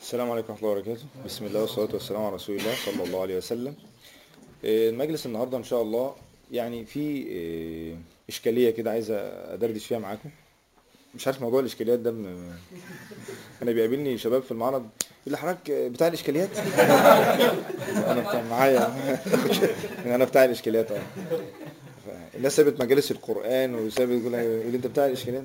السلام عليكم ورحمة الله وبركاته بسم الله والصلاة والسلام على رسول الله صلى الله عليه وسلم آه، المجلس النهاردة إن شاء الله يعني في آه، إشكالية كده عايز أدردش فيها معاكم مش عارف موضوع الإشكاليات ده م- أنا بيقابلني شباب في المعرض يقول لي حضرتك بتاع الإشكاليات أنا بتاع معايا أنا بتاع الإشكاليات أه الناس سابت مجالس القرآن وسابت يقول يقول لي أنت بتاع الإشكاليات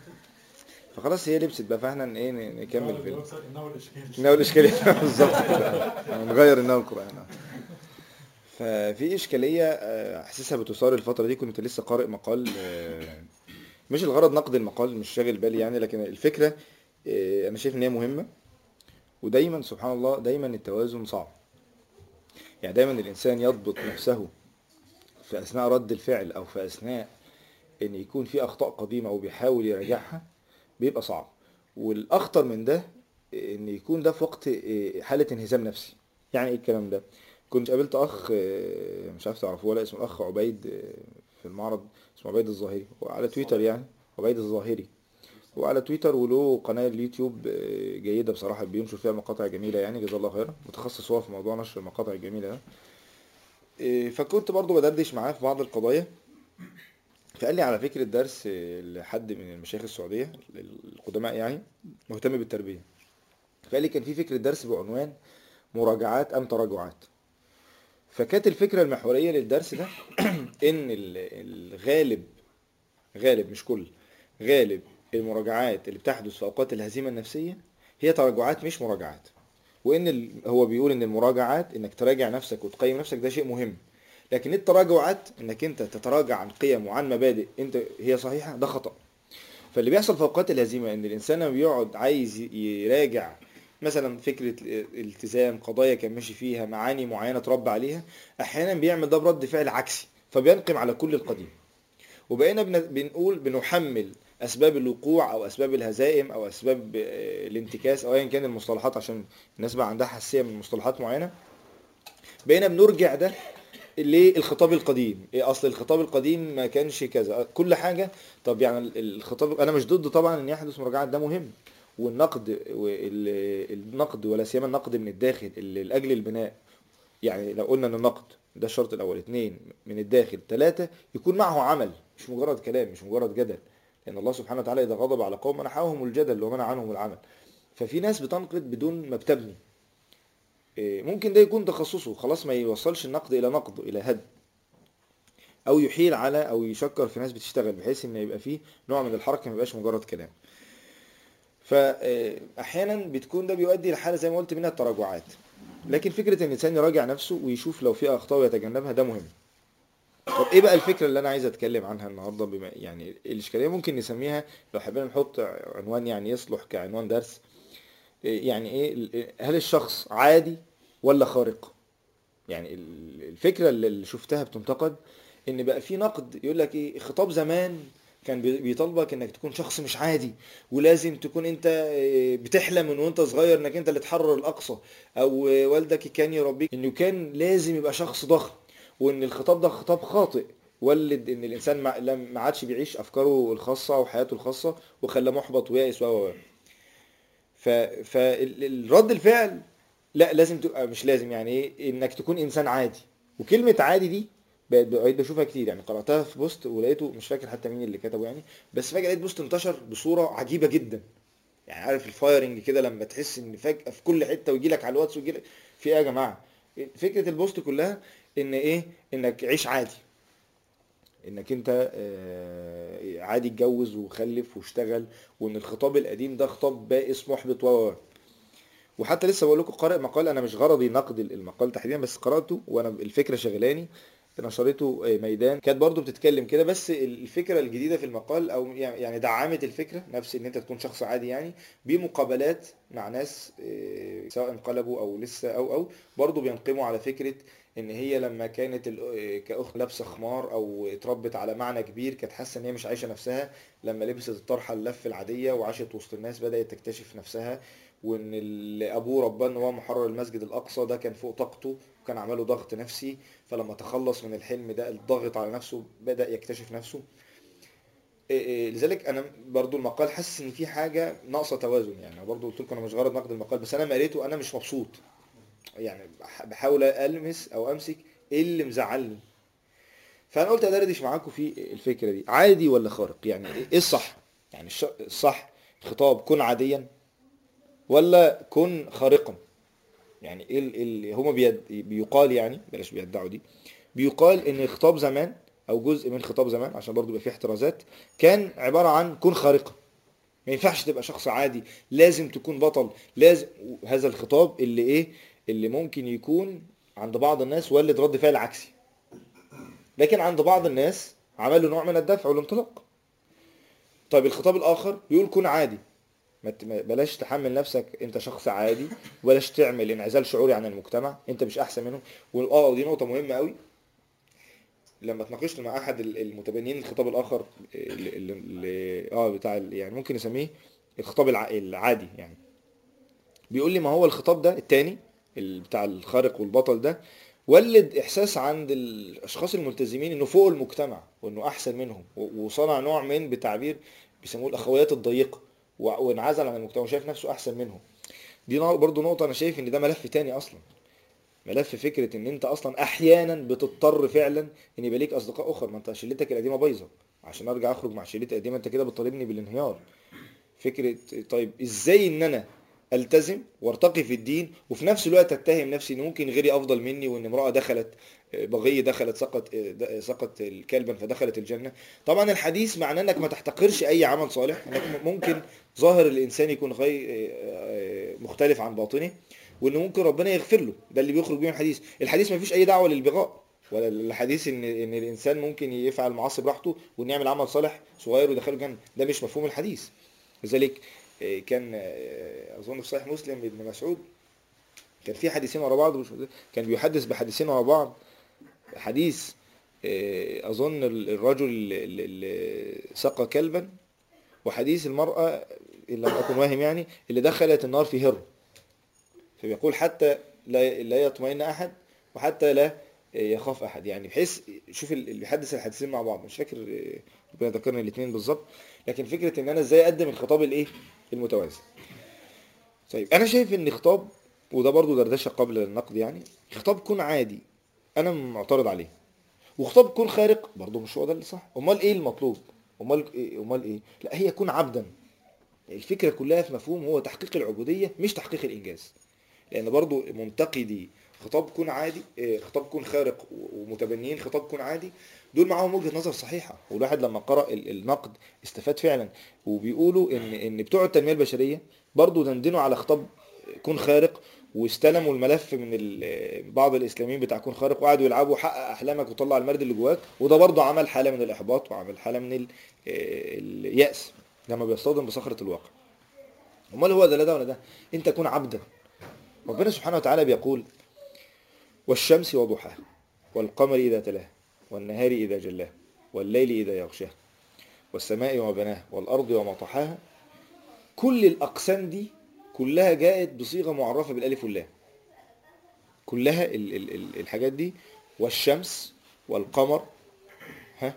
فخلاص هي لبست بقى فاحنا ايه نكمل في ال- انه الاشكال انه الاشكاليه بالظبط كده نغير انه القران آه. ففي اشكاليه آه، حاسسها بتثار الفتره دي كنت لسه قارئ مقال آه، مش الغرض نقد المقال مش شاغل بالي يعني لكن الفكره آه، انا شايف ان هي مهمه ودايما سبحان الله دايما التوازن صعب يعني دايما الانسان يضبط نفسه في اثناء رد الفعل او في اثناء ان يكون في اخطاء قديمه وبيحاول يراجعها بيبقى صعب والاخطر من ده ان يكون ده في وقت إيه، حاله انهزام نفسي يعني ايه الكلام ده كنت قابلت اخ إيه، مش عارف تعرفوه ولا اسمه الاخ عبيد إيه، في المعرض اسمه عبيد الظاهري وعلى تويتر يعني عبيد الظاهري وعلى تويتر وله قناه اليوتيوب إيه، جيده بصراحه بينشر فيها مقاطع جميله يعني جزاه الله خيرا متخصص هو في موضوع نشر المقاطع الجميله ده إيه، فكنت برضو بدردش معاه في بعض القضايا فقال لي على فكرة درس لحد من المشايخ السعودية القدماء يعني مهتم بالتربية فقال لي كان في فكرة درس بعنوان مراجعات أم تراجعات فكانت الفكرة المحورية للدرس ده إن ال- الغالب غالب مش كل غالب المراجعات اللي بتحدث في أوقات الهزيمة النفسية هي تراجعات مش مراجعات وإن ال- هو بيقول إن المراجعات إنك تراجع نفسك وتقيم نفسك ده شيء مهم لكن التراجعات انك انت تتراجع عن قيم وعن مبادئ انت هي صحيحه ده خطا فاللي بيحصل في اوقات الهزيمه ان الانسان لما بيقعد عايز يراجع مثلا فكره الالتزام قضايا كان ماشي فيها معاني معينه اتربى عليها احيانا بيعمل ده برد فعل عكسي فبينقم على كل القديم وبقينا بن- بنقول بنحمل اسباب الوقوع او اسباب الهزائم او اسباب آه، الانتكاس او ايا كان المصطلحات عشان الناس بقى عندها حساسيه من مصطلحات معينه بقينا بنرجع ده للخطاب القديم إيه اصل الخطاب القديم ما كانش كذا كل حاجه طب يعني ال- الخطاب انا مش ضد طبعا ان يحدث مراجعات ده مهم والنقد وال- النقد ولا سيما النقد من الداخل اللي لاجل البناء يعني لو قلنا ان النقد ده الشرط الاول اثنين من الداخل ثلاثه يكون معه عمل مش مجرد كلام مش مجرد جدل لان الله سبحانه وتعالى اذا غضب على قوم منحهم الجدل ومنع عنهم العمل ففي ناس بتنقد بدون ما بتبني إيه، ممكن ده يكون تخصصه خلاص ما يوصلش النقد الى نقد الى هدم او يحيل على او يشكر في ناس بتشتغل بحيث ان يبقى فيه نوع من الحركه ما يبقاش مجرد كلام فاحيانا بتكون ده بيؤدي لحاله زي ما قلت منها التراجعات لكن فكره ان الانسان يراجع نفسه ويشوف لو في اخطاء ويتجنبها ده مهم طب ايه بقى الفكره اللي انا عايز اتكلم عنها النهارده بما يعني الاشكاليه ممكن نسميها لو حبينا نحط عنوان يعني يصلح كعنوان درس إيه يعني ايه هل الشخص عادي ولا خارق يعني ال- الفكره اللي شفتها بتنتقد ان بقى في نقد يقول لك ايه خطاب زمان كان بي- بيطالبك انك تكون شخص مش عادي ولازم تكون انت إيه، بتحلم من وانت صغير انك انت اللي تحرر الاقصى او إيه، والدك كان يربيك انه كان لازم يبقى شخص ضخم وان الخطاب ده خطاب خاطئ ولد ان الانسان ما لم- ما عادش بيعيش افكاره الخاصه وحياته الخاصه وخلاه محبط ويائس و و و. ف فالرد الفعل لا لازم تبقى مش لازم يعني ايه انك تكون انسان عادي وكلمه عادي دي بقيت بقيت بشوفها كتير يعني قراتها في بوست ولقيته مش فاكر حتى مين اللي كتبه يعني بس فجاه لقيت بوست انتشر بصوره عجيبه جدا يعني عارف الفايرنج كده لما تحس ان فجاه في كل حته ويجي لك على الواتس ويجي لك في ايه يا جماعه فكره البوست كلها ان ايه انك عيش عادي انك انت آه، عادي اتجوز وخلف واشتغل وان الخطاب القديم ده خطاب بائس محبط و و و. وحتى لسه بقول لكم قارئ مقال انا مش غرضي نقد المقال تحديدا بس قراته وانا الفكره شغلاني نشرته آه، ميدان كانت برضو بتتكلم كده بس الفكره الجديده في المقال او يعني دعمت الفكره نفس ان انت تكون شخص عادي يعني بمقابلات مع ناس آه، سواء انقلبوا او لسه او او برضو بينقموا على فكره ان هي لما كانت ال- كاخت لابسه خمار او اتربت على معنى كبير كانت حاسه ان هي مش عايشه نفسها لما لبست الطرحه اللف العاديه وعاشت وسط الناس بدات تكتشف نفسها وان اللي ابوه رباه ان هو محرر المسجد الاقصى ده كان فوق طاقته وكان عمله ضغط نفسي فلما تخلص من الحلم ده الضغط على نفسه بدا يكتشف نفسه إيه إيه لذلك انا برضو المقال حاسس ان في حاجه ناقصه توازن يعني أنا برضو قلت لكم انا مش غرض نقد المقال بس انا لما قريته انا مش مبسوط يعني بح- بحاول المس او امسك ايه اللي مزعلني فانا قلت ادردش معاكم في الفكره دي عادي ولا خارق يعني ايه الصح يعني الش- الصح خطاب كن عاديا ولا كن خارقا يعني ايه ال- ال- هما بيد بيقال يعني بلاش بيدعوا دي بيقال ان خطاب زمان او جزء من خطاب زمان عشان برضو يبقى فيه احترازات كان عباره عن كن خارقا ما ينفعش تبقى شخص عادي لازم تكون بطل لازم هذا الخطاب اللي ايه اللي ممكن يكون عند بعض الناس ولد رد فعل عكسي لكن عند بعض الناس عمل له نوع من الدفع والانطلاق طيب الخطاب الاخر بيقول كن عادي ما ت- ما- بلاش تحمل نفسك انت شخص عادي وبلاش تعمل انعزال شعوري عن المجتمع انت مش احسن منهم واه دي نقطه مهمه قوي لما اتناقشت مع احد ال- المتبنيين الخطاب الاخر اللي, اللي- اللي اه بتاع ال- يعني ممكن نسميه الخطاب الع- العادي يعني بيقول لي ما هو الخطاب ده التاني ال- بتاع الخارق والبطل ده ولد احساس عند الاشخاص الملتزمين انه فوق المجتمع وانه احسن منهم و- وصنع نوع من بتعبير بيسموه الاخويات الضيقه و- وانعزل عن المجتمع وشايف نفسه احسن منهم دي نق- برضو نقطه انا شايف ان ده ملف تاني اصلا ملف فكره ان انت اصلا احيانا بتضطر فعلا ان يبقى ليك اصدقاء اخر ما انت شلتك القديمه بايظه عشان ارجع اخرج مع شلتي القديمه انت كده بتطالبني بالانهيار فكره طيب ازاي ان انا التزم وارتقي في الدين وفي نفس الوقت اتهم نفسي ان ممكن غيري افضل مني وان امراه دخلت بغيه دخلت سقط سقط كلبا فدخلت الجنه طبعا الحديث معناه انك ما تحتقرش اي عمل صالح انك ممكن ظاهر الانسان يكون غير مختلف عن باطنه وان ممكن ربنا يغفر له ده اللي بيخرج بيه من الحديث الحديث ما فيش اي دعوه للبغاء ولا الحديث ان ان الانسان ممكن يفعل معاصي براحته وان يعمل عمل صالح صغير ويدخله الجنه ده مش مفهوم الحديث لذلك آه، كان آه، اظن في صحيح مسلم ابن مسعود كان في حديثين ورا بعض مش كان بيحدث بحديثين ورا بعض حديث آه، اظن ال- الرجل اللي- اللي اللي سقى كلبا وحديث المرأة إن لم أكن واهم يعني اللي دخلت النار في هر فبيقول حتى لا لا يطمئن أحد وحتى لا يخاف أحد يعني بحيث شوف اللي بيحدث الحديثين مع بعض مش فاكر آه، ربنا ذكرني الاثنين بالظبط لكن فكرة إن أنا إزاي أقدم الخطاب الإيه المتوازن طيب أنا شايف إن خطاب وده برضو دردشة قبل النقد يعني خطاب يكون عادي أنا معترض عليه وخطاب يكون خارق برضه مش هو ده اللي صح امال ايه المطلوب امال ايه امال ايه لا هي يكون عبدا الفكره كلها في مفهوم هو تحقيق العبوديه مش تحقيق الانجاز لان برضه منتقدي خطاب كون عادي إيه، خطاب كون خارق ومتبنيين خطاب كون عادي دول معاهم وجهه نظر صحيحه والواحد لما قرا ال- النقد استفاد فعلا وبيقولوا ان ان بتوع التنميه البشريه برضه دندنوا على خطاب كون خارق واستلموا الملف من ال- بعض الاسلاميين بتاع كون خارق وقعدوا يلعبوا حقق احلامك وطلع المرد اللي جواك وده برضه عمل حاله من الاحباط وعمل حاله من ال- الياس لما بيصطدم بصخره الواقع امال هو ده لا ده ولا ده انت كن عبدا ربنا سبحانه وتعالى بيقول والشمس وضحاها والقمر اذا تلاها والنهار اذا جلاها والليل اذا يغشاها والسماء وما بناها والارض وما طحاها كل الاقسام دي كلها جاءت بصيغه معرفه بالالف واللام كلها ال ال ال الحاجات دي والشمس والقمر ها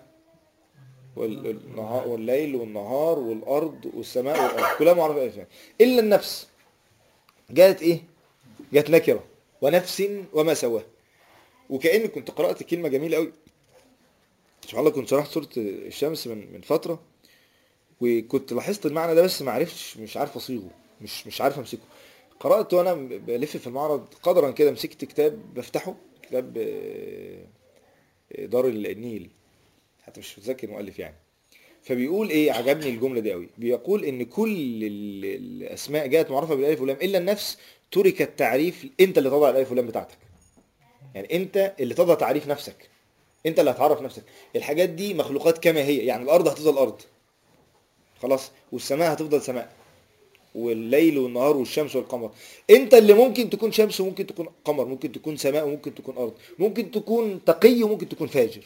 والنهار والليل والنهار والارض والسماء والارض كلها معرفه بالالف واللام الا النفس جاءت ايه جاءت نكره ونفس وما سواها وكاني كنت قرات كلمه جميله قوي سبحان الله كنت شرحت سوره الشمس من من فتره وكنت لاحظت المعنى ده بس ما عرفتش مش عارف اصيغه مش مش عارف امسكه قرات وانا بلف في المعرض قدرا كده مسكت كتاب بفتحه كتاب آه، آه، دار النيل حتى مش متذكر المؤلف يعني فبيقول ايه عجبني الجمله دي قوي بيقول ان كل ال- الاسماء جاءت معرفه بالالف واللام الا النفس ترك التعريف انت اللي تضع الالف واللام بتاعتك يعني انت اللي تضع تعريف نفسك انت اللي هتعرف نفسك الحاجات دي مخلوقات كما هي يعني الارض هتفضل ارض خلاص والسماء هتفضل سماء والليل والنهار والشمس والقمر انت اللي ممكن تكون شمس وممكن تكون قمر ممكن تكون سماء وممكن تكون ارض ممكن تكون تقي وممكن تكون فاجر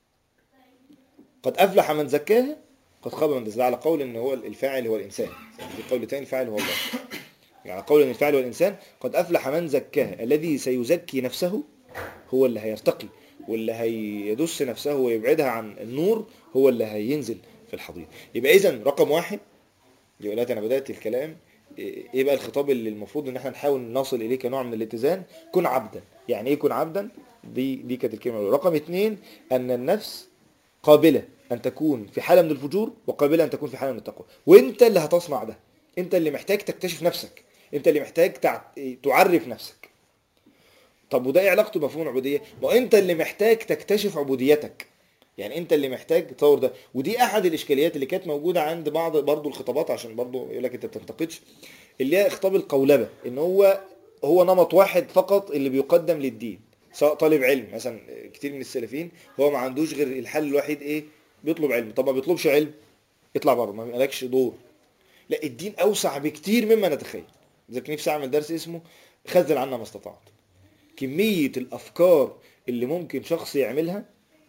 قد افلح من زكاها قد خاب من دساها على قول ان هو الفاعل هو الانسان يعني في قول تاني الفاعل هو الله يعني على قول ان الفاعل هو الانسان قد افلح من زكاها الذي سيزكي نفسه هو اللي هيرتقي واللي هيدس نفسه ويبعدها عن النور هو اللي هينزل في الحضيض يبقى اذا رقم واحد يبقى دلوقتي انا بدات الكلام ايه بقى الخطاب اللي المفروض ان احنا نحاول نصل اليه كنوع من الاتزان كن عبدا يعني ايه كن عبدا دي دي كانت الكلمه الأولى. رقم اثنين ان النفس قابله ان تكون في حاله من الفجور وقابله ان تكون في حاله من التقوى وانت اللي هتصنع ده انت اللي محتاج تكتشف نفسك انت اللي محتاج تع... تعرف نفسك طب وده ايه علاقته بمفهوم العبوديه ما انت اللي محتاج تكتشف عبوديتك يعني انت اللي محتاج تطور ده ودي احد الاشكاليات اللي كانت موجوده عند بعض برضو الخطابات عشان برضو يقول لك انت بتنتقدش اللي هي خطاب القولبه ان هو هو نمط واحد فقط اللي بيقدم للدين سواء طالب علم مثلا كتير من السلفيين هو ما عندوش غير الحل الوحيد ايه بيطلب علم طب ما بيطلبش علم اطلع بره ما مالكش دور لا الدين اوسع بكتير مما نتخيل ذاك نفسي اعمل درس اسمه خذل عنا ما استطعت كميه الافكار اللي ممكن شخص يعملها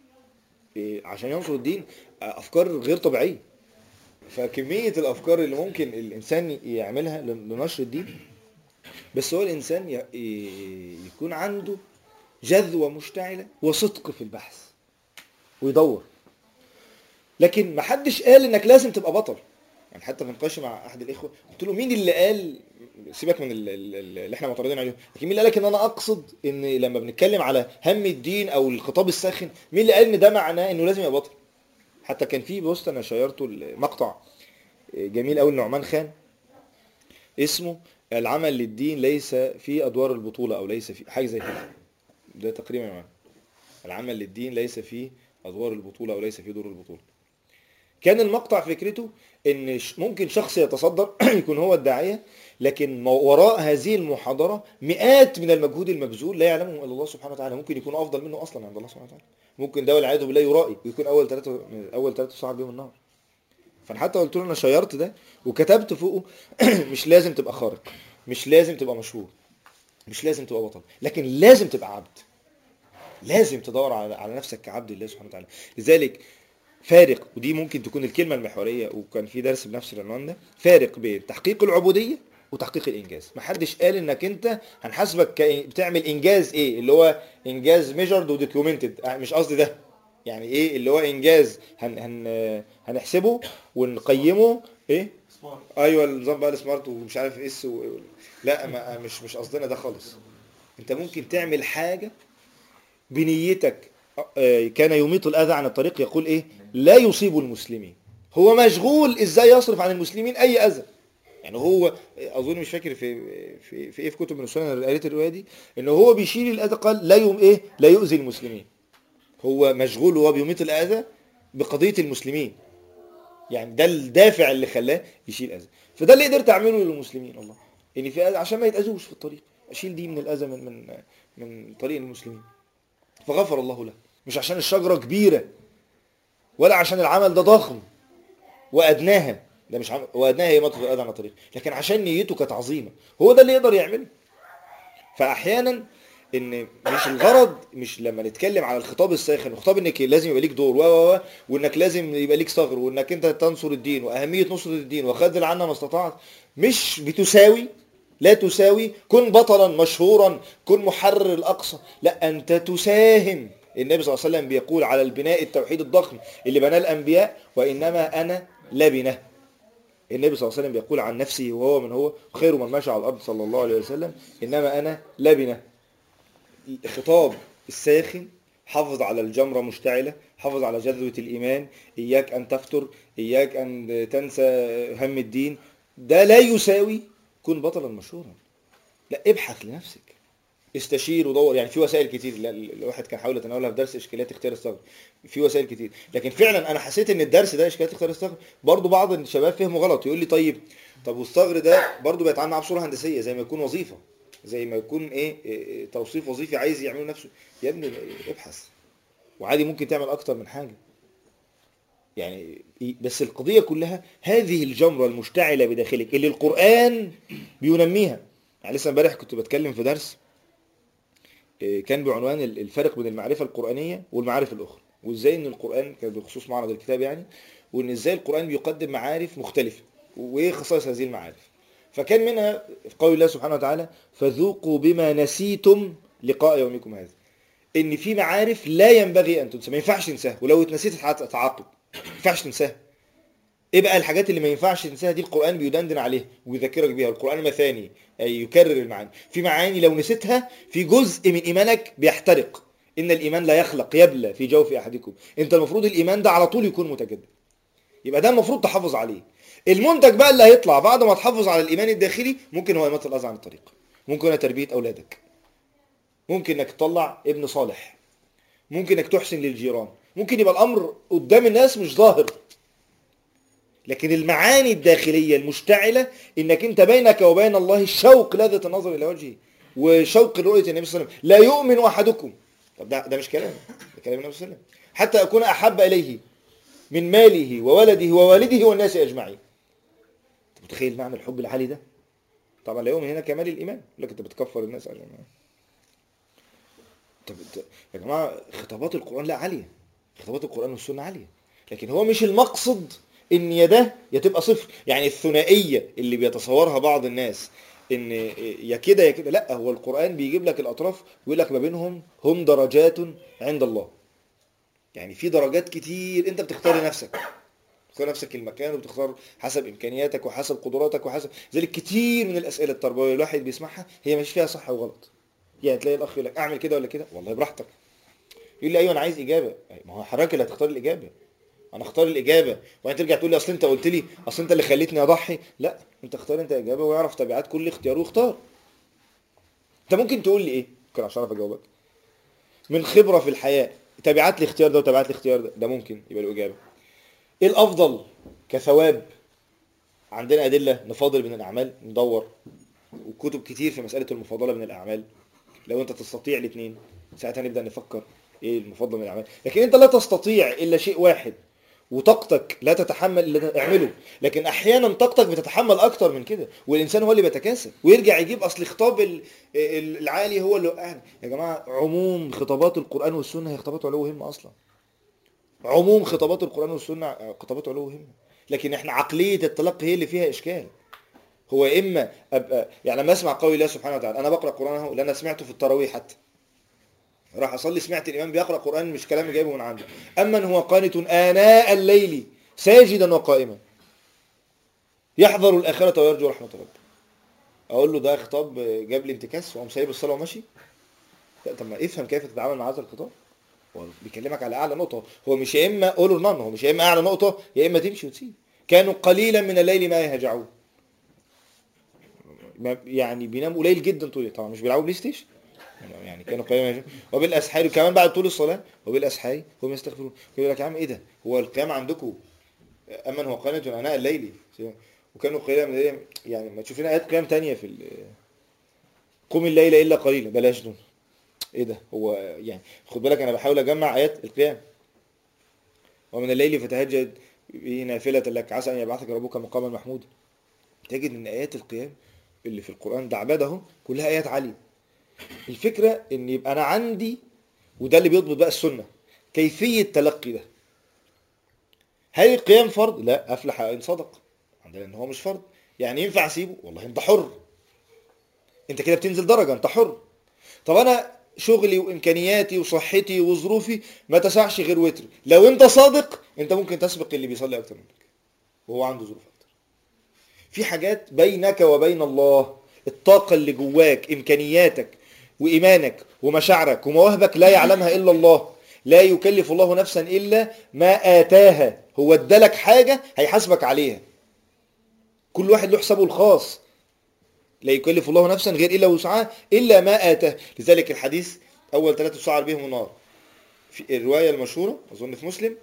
عشان ينصر الدين افكار غير طبيعيه فكميه الافكار اللي ممكن الانسان يعملها لنشر الدين بس هو الانسان يكون عنده جذوه مشتعله وصدق في البحث ويدور لكن ما حدش قال انك لازم تبقى بطل يعني حتى في نقاش مع احد الاخوه قلت له مين اللي قال سيبك من اللي احنا معترضين عليه لكن مين اللي قال لك ان انا اقصد ان لما بنتكلم على هم الدين او الخطاب الساخن مين اللي قال ان ده معناه انه لازم يبقى بطل حتى كان في بوست انا شيرته المقطع جميل قوي لنعمان خان اسمه العمل للدين ليس في ادوار البطوله او ليس في حاجه زي كده ده تقريبا معنى العمل للدين ليس في ادوار البطوله او ليس في دور البطوله كان المقطع فكرته ان ممكن شخص يتصدر يكون هو الداعيه لكن وراء هذه المحاضره مئات من المجهود المبذول لا يعلمه الا الله سبحانه وتعالى ممكن يكون افضل منه اصلا عند الله سبحانه وتعالى ممكن ده والعياذ بالله يرائي ويكون اول ثلاثه اول ثلاثه صعب بيهم النار فانا حتى قلت له انا شيرت ده وكتبت فوقه مش لازم تبقى خارق مش لازم تبقى مشهور مش لازم تبقى بطل لكن لازم تبقى عبد لازم تدور على على نفسك كعبد الله سبحانه وتعالى لذلك فارق ودي ممكن تكون الكلمة المحورية وكان في درس بنفس العنوان ده فارق بين تحقيق العبودية وتحقيق الانجاز ما حدش قال انك انت هنحاسبك بتعمل انجاز ايه اللي هو انجاز ميجرد ودوكيومنتد مش قصدي ده يعني ايه اللي هو انجاز هن هن هنحسبه ونقيمه ايه سمارت ايوه النظام بقى السمارت ومش عارف اس و... لا ما مش مش قصدنا ده خالص انت ممكن تعمل حاجه بنيتك آه، كان يميط الاذى عن الطريق يقول ايه لا يصيب المسلمين هو مشغول ازاي يصرف عن المسلمين اي اذى يعني هو اظن مش فاكر في في في ايه في كتب من السنن اللي قريت الروايه دي ان هو بيشيل الاذى قال لا يوم ايه لا يؤذي المسلمين هو مشغول وهو بيميط الاذى بقضيه المسلمين يعني ده الدافع اللي خلاه يشيل اذى فده اللي قدرت اعمله للمسلمين والله ان في اذى عشان ما يتاذوش في الطريق اشيل دي من الاذى من من من طريق المسلمين فغفر الله له مش عشان الشجره كبيره ولا عشان العمل ده ضخم وادناها ده مش عمل وادناها هي مطلب الاذى عن الطريق لكن عشان نيته كانت عظيمه هو ده اللي يقدر يعمله فاحيانا ان مش الغرض مش لما نتكلم على الخطاب الساخن الخطاب انك لازم يبقى ليك دور و و و وانك لازم يبقى ليك ثغر وانك انت تنصر الدين واهميه نصره الدين وخذل عنا ما استطعت مش بتساوي لا تساوي كن بطلا مشهورا كن محرر الاقصى لا انت تساهم النبي صلى الله عليه وسلم بيقول على البناء التوحيد الضخم اللي بناه الانبياء وانما انا لبنه النبي صلى الله عليه وسلم بيقول عن نفسه وهو من هو خير من مشى على الارض صلى الله عليه وسلم انما انا لبنه الخطاب الساخن حافظ على الجمرة مشتعلة حافظ على جذوة الإيمان إياك أن تفتر إياك أن تنسى هم الدين ده لا يساوي كن بطلا مشهورا لا ابحث لنفسك استشير ودور يعني في وسائل كتير لا- الواحد كان حاول يتناولها في درس اشكاليات اختيار الثغر في وسائل كتير لكن فعلا انا حسيت ان الدرس ده اشكاليات اختيار الثغر برضو بعض الشباب فهمه غلط يقول لي طيب طب والثغر ده برضو بيتعامل معاه بصوره هندسيه زي ما يكون وظيفه زي ما يكون ايه, إيه إيه توصيف وظيفي عايز يعمله نفسه يا ابني ابحث وعادي ممكن تعمل اكتر من حاجه يعني إيه- بس القضيه كلها هذه الجمره المشتعله بداخلك اللي القران بينميها يعني لسه امبارح كنت بتكلم في درس إيه، كان بعنوان ال- الفرق بين المعرفه القرانيه والمعارف الاخرى وازاي ان القران كان بخصوص معرض الكتاب يعني وان ازاي القران بيقدم معارف مختلفه وايه خصائص هذه المعارف فكان منها في قول الله سبحانه وتعالى فذوقوا بما نسيتم لقاء يومكم هذا ان في معارف لا ينبغي ان تنسى ما ينفعش تنساها ولو اتنسيت هتع- تعاقب ما ينفعش تنساها ايه بقى الحاجات اللي ما ينفعش تنساها دي القرآن بيدندن عليها ويذكرك بيها القرآن مثاني أي يكرر المعاني في معاني لو نسيتها في جزء من إيمانك بيحترق إن الإيمان لا يخلق يبلى في جوف أحدكم أنت المفروض الإيمان ده على طول يكون متجدد يبقى ده المفروض تحافظ عليه المنتج بقى اللي هيطلع بعد ما تحافظ على الإيمان الداخلي ممكن هو إماتة الأذى عن الطريق ممكن هو تربية أولادك ممكن إنك تطلع ابن صالح ممكن إنك تحسن للجيران ممكن يبقى الأمر قدام الناس مش ظاهر لكن المعاني الداخلية المشتعلة انك انت بينك وبين الله الشوق لذة النظر الى وجهه وشوق رؤية النبي صلى الله عليه وسلم لا يؤمن احدكم طب ده, ده مش كلام ده كلام النبي صلى الله عليه وسلم حتى اكون احب اليه من ماله وولده ووالده والناس اجمعين انت متخيل معنى الحب العالي ده طبعا لا يؤمن هنا كمال الايمان لكن انت بتكفر الناس يا جماعه طب انت- يا جماعه خطابات القران لا عاليه خطابات القران والسنه عاليه لكن هو مش المقصد ان يا ده يا تبقى صفر يعني الثنائيه اللي بيتصورها بعض الناس ان يا كده يا كده لا هو القران بيجيب لك الاطراف ويقول لك ما بينهم هم درجات عند الله يعني في درجات كتير انت بتختار لنفسك بتختار نفسك المكان وبتختار حسب امكانياتك وحسب قدراتك وحسب ذلك كتير من الاسئله التربويه الواحد بيسمعها هي مش فيها صح وغلط يعني تلاقي الاخ يقول لك اعمل كده ولا كده والله براحتك يقول لي ايوه انا عايز اجابه ما هو حضرتك اللي هتختار الاجابه انا اختار الاجابه وانت ترجع تقول لي اصل انت قلت لي اصل انت اللي خليتني اضحي لا انت اختار انت اجابه واعرف تبعات كل اختيار واختار انت ممكن تقول لي ايه ممكن عشان اعرف اجاوبك من خبره في الحياه تبعات الاختيار ده وتبعات الاختيار ده ده ممكن يبقى له اجابه ايه الافضل كثواب عندنا ادله نفاضل بين الاعمال ندور وكتب كتير في مساله المفاضله بين الاعمال لو انت تستطيع الاثنين ساعتها نبدا نفكر ايه المفضل من الاعمال لكن انت لا تستطيع الا شيء واحد وطاقتك لا تتحمل الا تعمله لكن احيانا طاقتك بتتحمل اكتر من كده والانسان هو اللي بيتكاسل ويرجع يجيب اصل خطاب ال- ال- العالي هو اللي وقعنا يا جماعه عموم خطابات القران والسنه هي خطابات علو همه اصلا عموم خطابات القران والسنه خطابات علو همه لكن احنا عقليه التلقي هي اللي فيها اشكال هو يا اما ابقى يعني لما اسمع قول الله سبحانه وتعالى انا بقرا قران اهو لان انا سمعته في التراويح حتى راح اصلي سمعت الامام بيقرا قران مش كلام جايبه من عنده اما هو قانت اناء الليل ساجدا وقائما يحذر الاخره ويرجو رحمه ربه اقول له ده خطاب جاب لي انتكاس وقام سايب الصلاه وماشي لا طب ما افهم كيف تتعامل مع هذا الخطاب هو بيكلمك على اعلى نقطه هو مش يا اما اول اور نان هو مش يا اما اعلى نقطه يا اما تمشي وتسيب كانوا قليلا من الليل ما يهجعون ما- يعني بينام قليل جدا طول طبعا مش بيلعبوا بلاي ستيشن يعني كانوا قليلا ما يهجعون وبالاسحار كمان بعد طول الصلاه وبالاسحار هم يستغفرون يقول لك يا عم ايه ده هو القيام عندكم امن هو قانت اناء الليل وكانوا قليلا من الليل يعني ما تشوف لنا ايات قيام تانية في ال- قم الليل الا قليلا بلاش دول ايه ده هو يعني خد بالك انا بحاول اجمع ايات القيام ومن الليل فتهجد به نافلة لك عسى ان يبعثك ربك مقاما محمودا تجد ان ايات القيام اللي في القران ده عباده اهو كلها ايات عاليه الفكره ان يبقى انا عندي وده اللي بيضبط بقى السنه كيفيه تلقي ده هل القيام فرض لا افلح ان صدق عندنا ان هو مش فرض يعني ينفع اسيبه والله انت حر انت كده بتنزل درجه انت حر طب انا شغلي وامكانياتي وصحتي وظروفي ما تسعش غير وتر لو انت صادق انت ممكن تسبق اللي بيصلي اكتر منك وهو عنده ظروف اكتر في حاجات بينك وبين الله الطاقة اللي جواك امكانياتك وايمانك ومشاعرك ومواهبك لا يعلمها الا الله لا يكلف الله نفسا الا ما اتاها هو ادالك حاجة هيحاسبك عليها كل واحد له حسابه الخاص لا يكلف الله نفسا غير الا وسعها الا ما اتاه لذلك الحديث اول ثلاثه تسعر بهم النار في الروايه المشهوره اظن في مسلم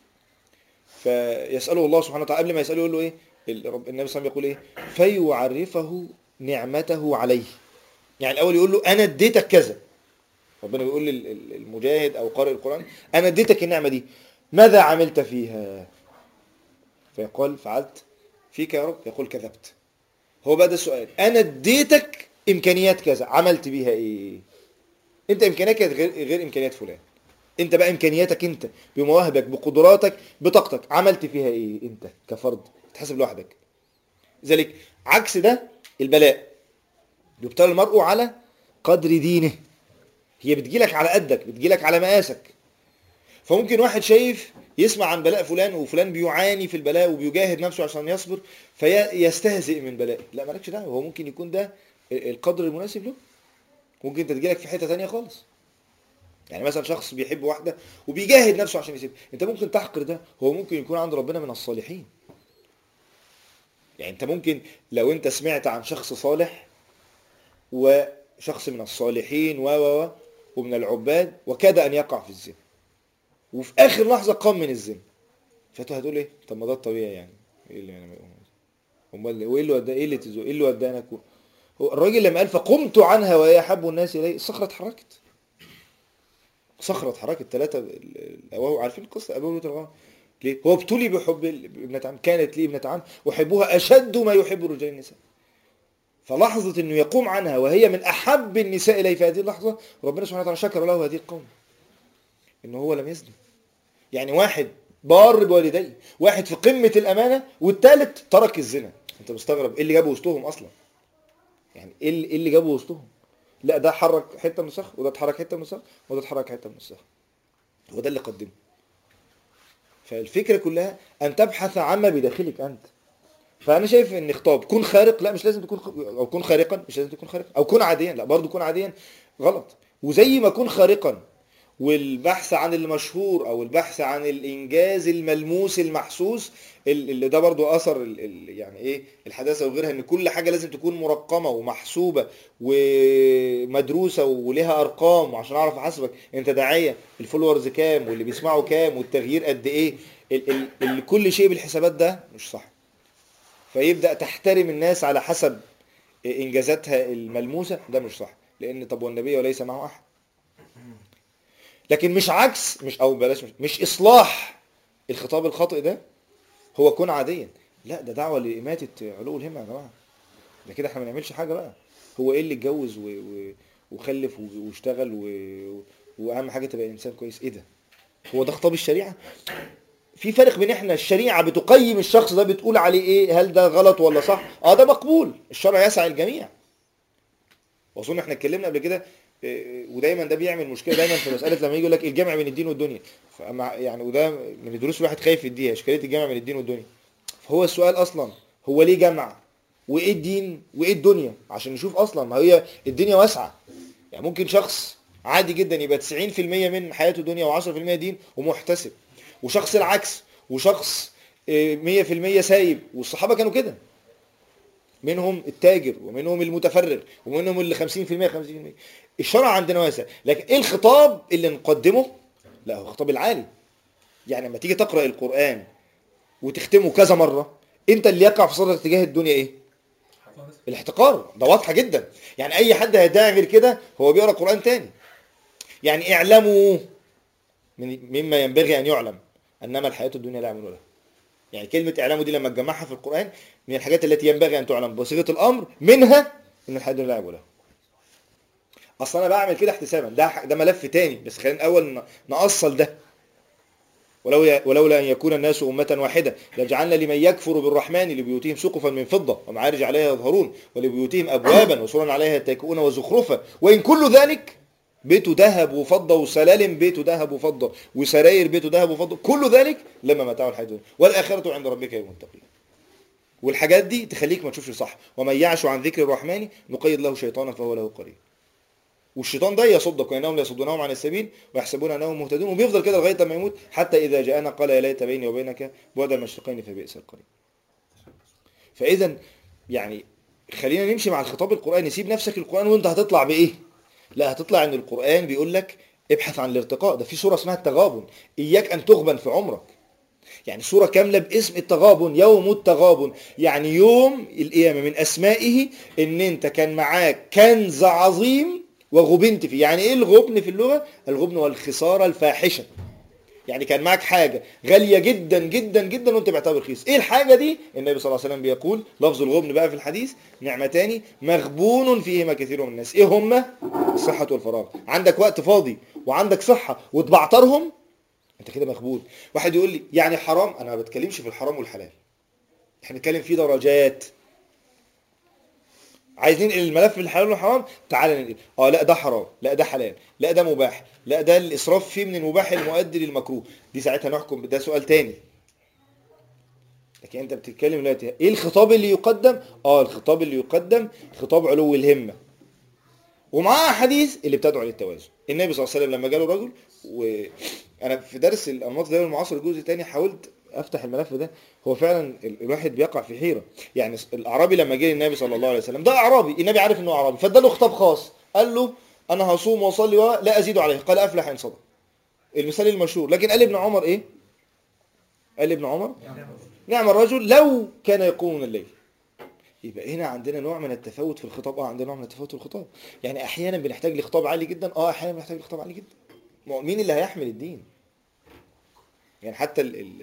فيساله الله سبحانه وتعالى قبل ما يساله يقول له ايه الرب- النبي صلى الله عليه وسلم يقول ايه فيعرفه نعمته عليه يعني الاول يقول له انا اديتك كذا ربنا بيقول للمجاهد او قارئ القران انا اديتك النعمه دي ماذا عملت فيها فيقول فعلت فيك يا رب يقول كذبت هو بقى ده السؤال انا اديتك امكانيات كذا عملت بيها ايه انت امكانياتك غير غير امكانيات فلان انت بقى امكانياتك انت بمواهبك بقدراتك بطاقتك عملت فيها ايه انت كفرد تحسب لوحدك ذلك عكس ده البلاء يبتلى المرء على قدر دينه هي بتجيلك على قدك بتجيلك على مقاسك فممكن واحد شايف يسمع عن بلاء فلان وفلان بيعاني في البلاء وبيجاهد نفسه عشان يصبر فيستهزئ من بلائه لا مالكش دعوه هو ممكن يكون ده القدر المناسب له ممكن انت تجيلك في حته تانية خالص يعني مثلا شخص بيحب واحده وبيجاهد نفسه عشان يسيبها انت ممكن تحقر ده هو ممكن يكون عند ربنا من الصالحين يعني انت ممكن لو انت سمعت عن شخص صالح وشخص من الصالحين و و و ومن العباد وكاد ان يقع في الزنا وفي اخر لحظه قام من الزنا فانت هتقول ايه طب ما ده الطبيعي يعني ايه اللي يعني امال وايه اللي ودى ايه اللي تزو ايه اللي ودانا كو هو الراجل لما قال فقمت عنها وهي احب الناس الي الصخره اتحركت صخره اتحركت ثلاثه الأواوي عارفين القصه ابو لوط الغام ليه هو ابتلي بحب ابنه عم كانت لي ابنه عم احبها اشد ما يحب رجال النساء فلحظة انه يقوم عنها وهي من احب النساء اليه في هذه اللحظة ربنا سبحانه وتعالى شكر له هذه القوم انه هو لم يزني يعني واحد بار بوالديه واحد في قمة الامانة والثالث ترك الزنا انت مستغرب ايه اللي جابه وسطهم اصلا يعني ايه اللي, إيه اللي جابه وسطهم لا ده حرك حته من الصخر وده اتحرك حته من الصخر وده اتحرك حته من الصخر هو ده اللي قدمه فالفكره كلها ان تبحث عما بداخلك انت فانا شايف ان خطاب كن خارق لا مش لازم تكون خ... او كن خارقا مش لازم تكون خارقا او كن عاديا لا برضه كن عاديا غلط وزي ما كن خارقا والبحث عن المشهور او البحث عن الانجاز الملموس المحسوس اللي ده برضو اثر ال ال يعني ايه الحداثه وغيرها ان كل حاجه لازم تكون مرقمه ومحسوبه ومدروسه ولها ارقام وعشان اعرف احاسبك انت داعيه الفولورز كام واللي بيسمعوا كام والتغيير قد ايه ال ال ال كل شيء بالحسابات ده مش صح فيبدا تحترم الناس على حسب انجازاتها الملموسه ده مش صح لان طب والنبي وليس معه احد لكن مش عكس مش او بلاش مش, مش اصلاح الخطاب الخاطئ ده هو كون عاديا لا ده دعوه لاماته علو الهمه يا جماعه ده كده احنا ما نعملش حاجه بقى هو ايه اللي اتجوز و... و... وخلف و... واشتغل و... واهم حاجه تبقى انسان كويس ايه ده هو ده خطاب الشريعه في فرق بين احنا الشريعه بتقيم الشخص ده بتقول عليه ايه هل ده غلط ولا صح اه ده مقبول الشرع يسعى الجميع واظن احنا اتكلمنا قبل كده ودايما ده بيعمل مشكله دايما في مساله لما يجي يقول لك الجمع بين الدين والدنيا فمع يعني وده من الدروس الواحد خايف يديها اشكاليه الجمع بين الدين والدنيا فهو السؤال اصلا هو ليه جمع وايه الدين وايه الدنيا عشان نشوف اصلا ما هي الدنيا واسعه يعني ممكن شخص عادي جدا يبقى 90% من حياته دنيا و10% دين ومحتسب وشخص العكس وشخص 100% سايب والصحابه كانوا كده منهم التاجر ومنهم المتفرغ ومنهم اللي 50% 50% الشرع عندنا واسع لكن ايه الخطاب اللي نقدمه لا هو الخطاب العالي يعني لما تيجي تقرا القران وتختمه كذا مره انت اللي يقع في صدرك تجاه الدنيا ايه الاحتقار ده واضحه جدا يعني اي حد هيدعي غير كده هو بيقرا قران تاني يعني اعلموا من مما ينبغي ان يعلم انما الحياه الدنيا لا يعمل لها يعني كلمه اعلموا دي لما تجمعها في القران من الحاجات التي ينبغي ان تعلم بصيغه الامر منها ان الحياه الدنيا لا يعمل لها اصل انا بعمل كده احتسابا ده ده ملف تاني بس خلينا الاول نأصل ده ولو ولولا ان يكون الناس امه واحده لجعلنا لمن يكفر بالرحمن لبيوتهم سقفا من فضه ومعارج عليها يظهرون ولبيوتهم ابوابا وسرا عليها يتكئون وزخرفا وان كل ذلك بيته ذهب وفضه وسلالم بيته ذهب وفضه وسراير بيته ذهب وفضه كل ذلك لما متاع الحياه الدنيا والاخره عند ربك للمتقين والحاجات دي تخليك ما تشوفش صح ومن يعش عن ذكر الرحمن نقيد له شيطانا فهو له قريب والشيطان ده يصدك وانهم ليصدونهم عن السبيل ويحسبون انهم مهتدون وبيفضل كده لغايه ما يموت حتى اذا جاءنا قال يا ليت بيني وبينك بعد المشرقين فبئس القريب. فاذا يعني خلينا نمشي مع الخطاب القراني سيب نفسك القران وانت هتطلع بايه؟ لا هتطلع ان القران بيقول لك ابحث عن الارتقاء ده في سوره اسمها التغابن اياك ان تغبن في عمرك. يعني سورة كاملة باسم التغابن يوم التغابن يعني يوم القيامة من أسمائه إن أنت كان معاك كنز عظيم وغبنت فيه يعني ايه الغبن في اللغة الغبن والخسارة الفاحشة يعني كان معك حاجة غالية جدا جدا جدا وانت بعتها برخيص ايه الحاجة دي النبي صلى الله عليه وسلم بيقول لفظ الغبن بقى في الحديث نعمتان مغبون فيهما كثير من الناس ايه هما الصحة والفراغ عندك وقت فاضي وعندك صحة وتبعترهم انت كده مغبون واحد يقول لي يعني حرام انا ما بتكلمش في الحرام والحلال احنا بنتكلم في درجات عايزين الملف الحلال والحرام تعالى ننقل اه لا ده حرام لا ده حلال لا ده مباح لا ده الاسراف فيه من المباح المؤدي للمكروه دي ساعتها نحكم ده سؤال تاني لكن انت بتتكلم دلوقتي ايه الخطاب اللي يقدم اه الخطاب اللي يقدم خطاب علو الهمه ومعاه حديث اللي بتدعو للتوازن النبي صلى الله عليه وسلم لما جاله رجل وانا في درس الانماط الدولي المعاصر الجزء الثاني حاولت افتح الملف ده هو فعلا ال- الواحد بيقع في حيره يعني الاعرابي لما جه النبي صلى الله عليه وسلم ده اعرابي النبي عارف انه اعرابي فاداله خطاب خاص قال له انا هصوم واصلي ولا ازيد عليه قال افلح ان صدق المثال المشهور لكن قال ابن عمر ايه قال ابن عمر نعم الرجل لو كان يقوم من الليل يبقى هنا عندنا نوع من التفاوت في الخطاب اه عندنا نوع من التفاوت في الخطاب يعني احيانا بنحتاج لخطاب عالي جدا اه احيانا بنحتاج لخطاب عالي جدا ما هو مين اللي هيحمل الدين يعني حتى ال ال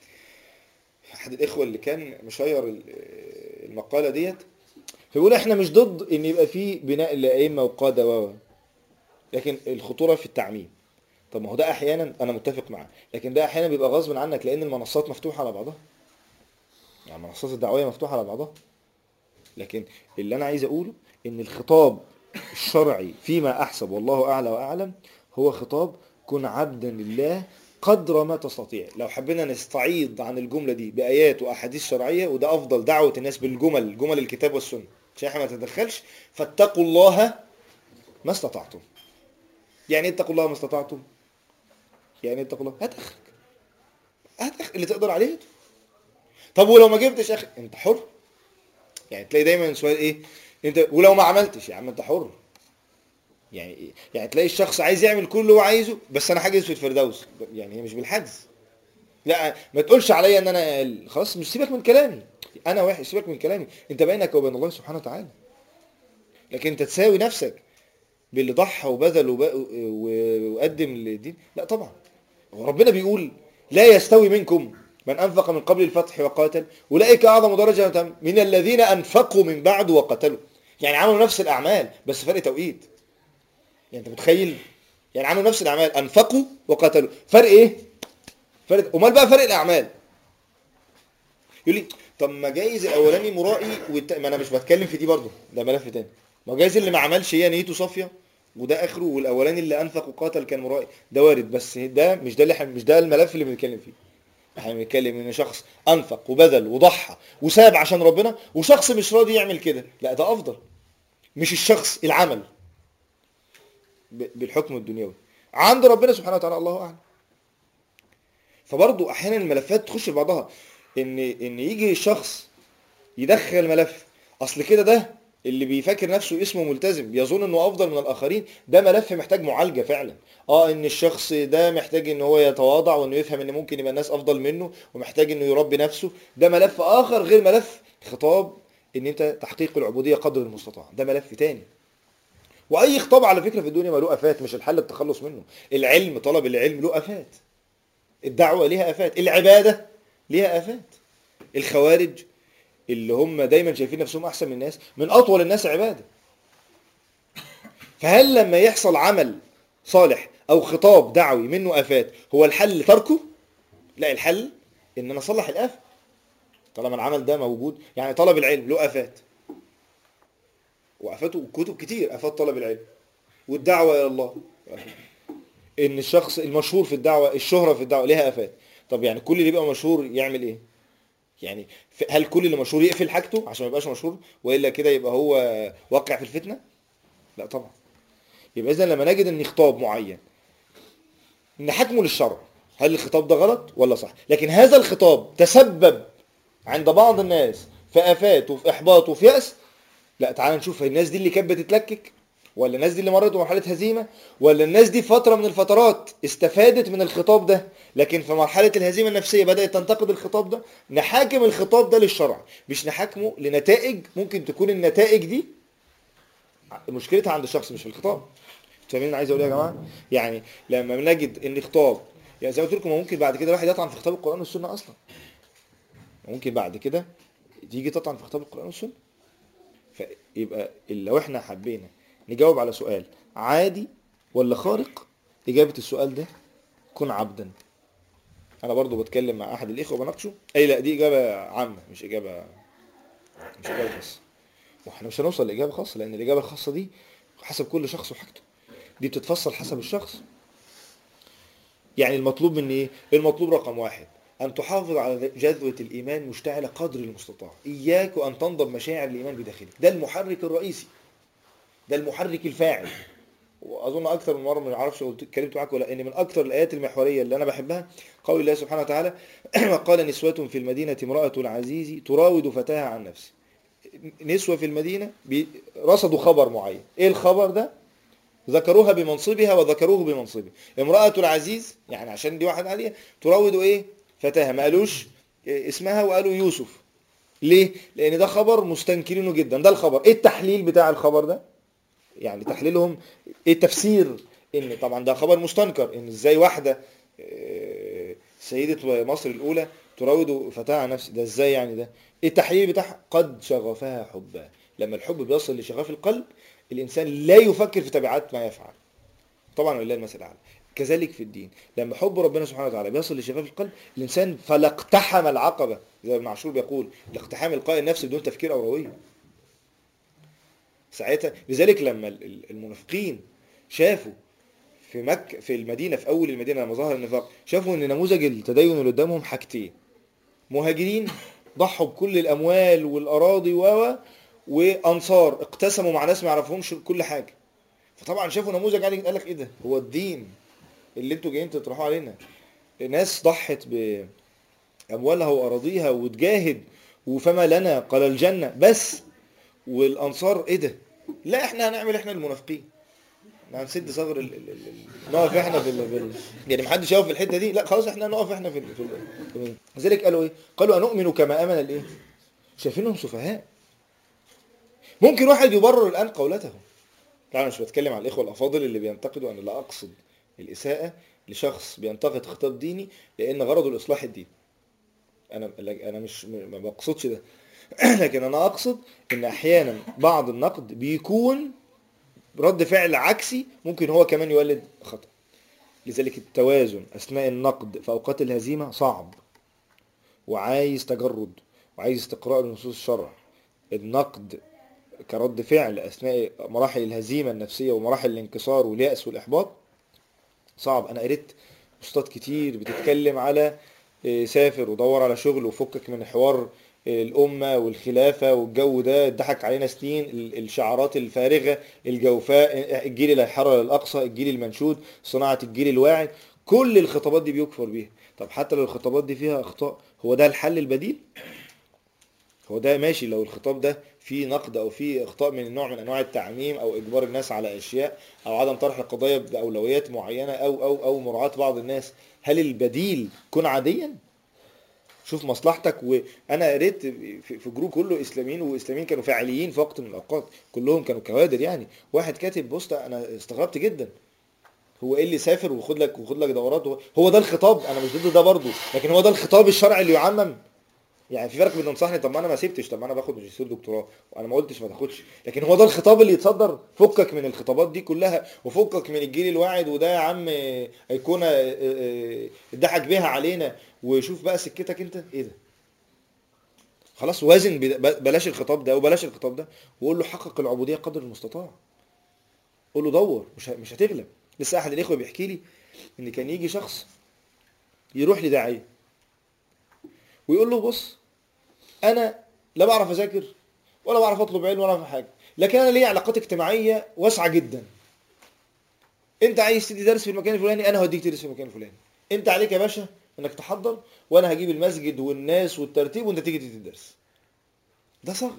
احد الاخوه اللي كان مشير ال- المقاله ديت فيقول احنا مش ضد ان يبقى في بناء الائمه وقاده و لكن الخطوره في التعميم طب ما هو ده احيانا انا متفق معاه لكن ده احيانا بيبقى غصب عنك لان المنصات مفتوحه على بعضها يعني المنصات الدعويه مفتوحه على بعضها لكن اللي انا عايز اقوله ان الخطاب الشرعي فيما احسب والله اعلى واعلم هو خطاب كن عبدا لله قدر ما تستطيع لو حبينا نستعيض عن الجمله دي بايات واحاديث شرعيه وده افضل دعوه الناس بالجمل جمل الكتاب والسنه عشان احنا ما تتدخلش فاتقوا الله ما استطعتم يعني ايه اتقوا الله ما استطعتم يعني ايه اتقوا الله هات اخرك هات اخرك اللي تقدر عليه طب ولو ما جبتش اخر انت حر يعني تلاقي دايما سؤال ايه انت ولو ما عملتش يا عم انت حر يعني إيه؟ يعني تلاقي الشخص عايز يعمل كل اللي هو عايزه بس انا حاجز في الفردوس يعني هي مش بالحجز لا ما تقولش عليا ان انا أقل. خلاص مش سيبك من كلامي انا وحش سيبك من كلامي انت بينك وبين الله سبحانه وتعالى لكن انت تساوي نفسك باللي ضحى وبذل وب- و- وقدم للدين لا طبعا هو ربنا بيقول لا يستوي منكم من انفق من قبل الفتح وقاتل اولئك اعظم درجه من الذين انفقوا من بعد وقتلوا يعني عملوا نفس الاعمال بس فرق توقيت يعني انت متخيل يعني عملوا نفس الاعمال انفقوا وقتلوا فرق ايه فرق امال بقى فرق الاعمال يقول لي طب ما جايز الاولاني مرائي والت... ما انا مش بتكلم في دي برضه ده ملف تاني ما جايز اللي ما عملش هي نيته صافيه وده اخره والاولاني اللي انفق وقاتل كان مرائي ده وارد بس ده مش ده اللي احنا مش ده الملف اللي بنتكلم فيه احنا بنتكلم ان شخص انفق وبذل وضحى وساب عشان ربنا وشخص مش راضي يعمل كده لا ده افضل مش الشخص العمل ب- بالحكم الدنيوي عند ربنا سبحانه وتعالى الله اعلم فبرضه احيانا الملفات تخش في بعضها ان ان يجي شخص يدخل ملف اصل كده ده اللي بيفكر نفسه اسمه ملتزم بيظن انه افضل من الاخرين ده ملف محتاج معالجه فعلا اه ان الشخص ده محتاج ان هو يتواضع وانه يفهم ان ممكن يبقى الناس افضل منه ومحتاج انه يربي نفسه ده ملف اخر غير ملف خطاب ان انت تحقيق العبوديه قدر المستطاع ده ملف تاني واي خطاب على فكره في الدنيا ما له افات مش الحل التخلص منه العلم طلب العلم له افات الدعوه ليها افات العباده ليها افات الخوارج اللي هم دايما شايفين نفسهم احسن من الناس من اطول الناس عباده فهل لما يحصل عمل صالح او خطاب دعوي منه افات هو الحل تركه لا الحل ان انا اصلح الافه طالما العمل ده موجود يعني طلب العلم له افات وافاته كتب كتير افات طلب العلم والدعوه الى الله ان الشخص المشهور في الدعوه الشهره في الدعوه ليها افات طب يعني كل اللي يبقى مشهور يعمل ايه يعني ف- هل كل اللي مشهور يقفل حاجته عشان ما يبقاش مشهور والا كده يبقى هو واقع في الفتنه لا طبعا يبقى اذا لما نجد ان خطاب معين نحكمه للشرع هل الخطاب ده غلط ولا صح لكن هذا الخطاب تسبب عند بعض الناس في افات وفي احباط وفي ياس لا تعال نشوف الناس دي اللي كانت بتتلكك ولا الناس دي اللي مرت بمرحله هزيمه ولا الناس دي في فتره من الفترات استفادت من الخطاب ده لكن في مرحله الهزيمه النفسيه بدات تنتقد الخطاب ده نحاكم الخطاب ده للشرع مش نحاكمه لنتائج ممكن تكون النتائج دي مشكلتها عند الشخص مش في الخطاب فاهمين انا عايز اقول ايه يا جماعه يعني لما بنجد ان خطاب يعني زي ما قلت لكم ممكن بعد كده الواحد يطعن في خطاب القران والسنه اصلا ممكن بعد كده تيجي تطعن في خطاب القران والسنه فيبقى لو احنا حبينا نجاوب على سؤال عادي ولا خارق اجابه السؤال ده كن عبدا انا برضو بتكلم مع احد الاخوه بناقشه اي لا دي اجابه عامه مش اجابه مش اجابه بس واحنا مش هنوصل لاجابه خاصه لان الاجابه الخاصه دي حسب كل شخص وحاجته دي بتتفصل حسب الشخص يعني المطلوب مني ايه المطلوب رقم واحد ان تحافظ على جذوه الايمان مشتعله قدر المستطاع اياك وان تنضب مشاعر الايمان بداخلك ده المحرك الرئيسي ده المحرك الفاعل واظن اكثر من مره ما اعرفش قلت اتكلمت معاك ولا ان من اكثر الايات المحوريه اللي انا بحبها قول الله سبحانه وتعالى وقال نسوة في المدينة امرأة العزيز تراود فتاها عن نفسه نسوة في المدينة بي- رصدوا خبر معين ايه الخبر ده ذكروها بمنصبها وذكروه بمنصبه امرأة العزيز يعني عشان دي واحد عالية تراود ايه فتاها ما قالوش إيه اسمها وقالوا يوسف ليه لان ده خبر مستنكرينه جدا ده الخبر ايه التحليل بتاع الخبر ده يعني تحليلهم ايه التفسير ان طبعا ده خبر مستنكر ان ازاي واحده آه، سيده مصر الاولى تراود فتاة عن نفسها ده ازاي يعني ده ايه التحليل بتاعها قد شغفها حبا لما الحب بيصل لشغف القلب الانسان لا يفكر في تبعات ما يفعل طبعا ولله المثل الاعلى كذلك في الدين لما حب ربنا سبحانه وتعالى بيصل لشغف القلب الانسان فلا اقتحم العقبه زي ابن عاشور بيقول الاقتحام القاء النفس بدون تفكير او رويه ساعتها لذلك لما ال- ال- المنافقين شافوا في مكة في المدينة في أول المدينة لما ظهر النفاق شافوا إن نموذج التدين اللي قدامهم حاجتين مهاجرين ضحوا بكل الأموال والأراضي و وأنصار اقتسموا مع ناس ما يعرفهمش كل حاجة فطبعا شافوا نموذج عادي قال لك إيه ده هو الدين اللي انتوا جايين تطرحوه علينا ناس ضحت بأموالها وأراضيها وتجاهد وفما لنا قال الجنة بس والانصار ايه ده لا احنا هنعمل احنا المنافقين احنا هنسد ثغر ال... ال... ال... ال- نقف احنا في ال... في ال... يعني محدش يقف في الحته دي لا خلاص احنا نقف احنا في ال... في ال... في ال... لذلك قالوا ايه قالوا انؤمن كما امن الايه شايفينهم سفهاء ممكن واحد يبرر الان قولته لا انا مش بتكلم على الاخوه الافاضل اللي بينتقدوا انا لا اقصد الاساءه لشخص بينتقد خطاب ديني لان غرضه الاصلاح الديني انا انا مش ما بقصدش ده لكن انا اقصد ان احيانا بعض النقد بيكون رد فعل عكسي ممكن هو كمان يولد خطأ لذلك التوازن اثناء النقد في اوقات الهزيمة صعب وعايز تجرد وعايز استقراء لنصوص الشرع النقد كرد فعل اثناء مراحل الهزيمة النفسية ومراحل الانكسار واليأس والاحباط صعب انا قريت بوستات كتير بتتكلم على إيه، سافر ودور على شغل وفكك من حوار الأمة والخلافة والجو ده اتضحك علينا سنين ال- الشعارات الفارغة الجوفاء الجيل اللي هيحرر الأقصى الجيل المنشود صناعة الجيل الواعي كل الخطابات دي بيكفر بيها طب حتى لو الخطابات دي فيها أخطاء هو ده الحل البديل هو ده ماشي لو الخطاب ده فيه نقد او فيه اخطاء من نوع من انواع التعميم او اجبار الناس على اشياء او عدم طرح القضايا باولويات معينه او او او مراعاه بعض الناس هل البديل كن عاديا شوف مصلحتك وانا قريت في في جروب كله اسلاميين واسلاميين كانوا فاعليين في وقت من الاوقات كلهم كانوا كوادر يعني واحد كاتب بوست انا استغربت جدا هو ايه اللي سافر وخد لك وخد لك دورات هو- هو ده الخطاب انا مش ضد ده برضه لكن هو ده الخطاب الشرعي اللي يعمم يعني في فرق بين تنصحني طب ما انا ما سبتش طب ما انا باخد ماجستير دكتوراه وانا ما قلتش ما تاخدش لكن هو ده الخطاب اللي يتصدر فكك من الخطابات دي كلها وفكك من الجيل الواعد وده يا عم ايقونه اه، اه، اتضحك بيها علينا وشوف بقى سكتك انت ايه ده خلاص وازن بد- بلاش الخطاب ده وبلاش الخطاب ده وقول له حقق العبوديه قدر المستطاع قول له دور مش ه- مش هتغلب لسه احد الاخوه بيحكي لي ان كان يجي شخص يروح لداعيه ويقول له بص انا لا بعرف اذاكر ولا بعرف اطلب علم ولا بعرف حاجه لكن انا ليا علاقات اجتماعيه واسعه جدا انت عايز تدي درس في المكان الفلاني انا هوديك تدرس في المكان الفلاني انت عليك يا باشا انك تحضر وانا هجيب المسجد والناس والترتيب وانت تيجي تدي الدرس ده صغر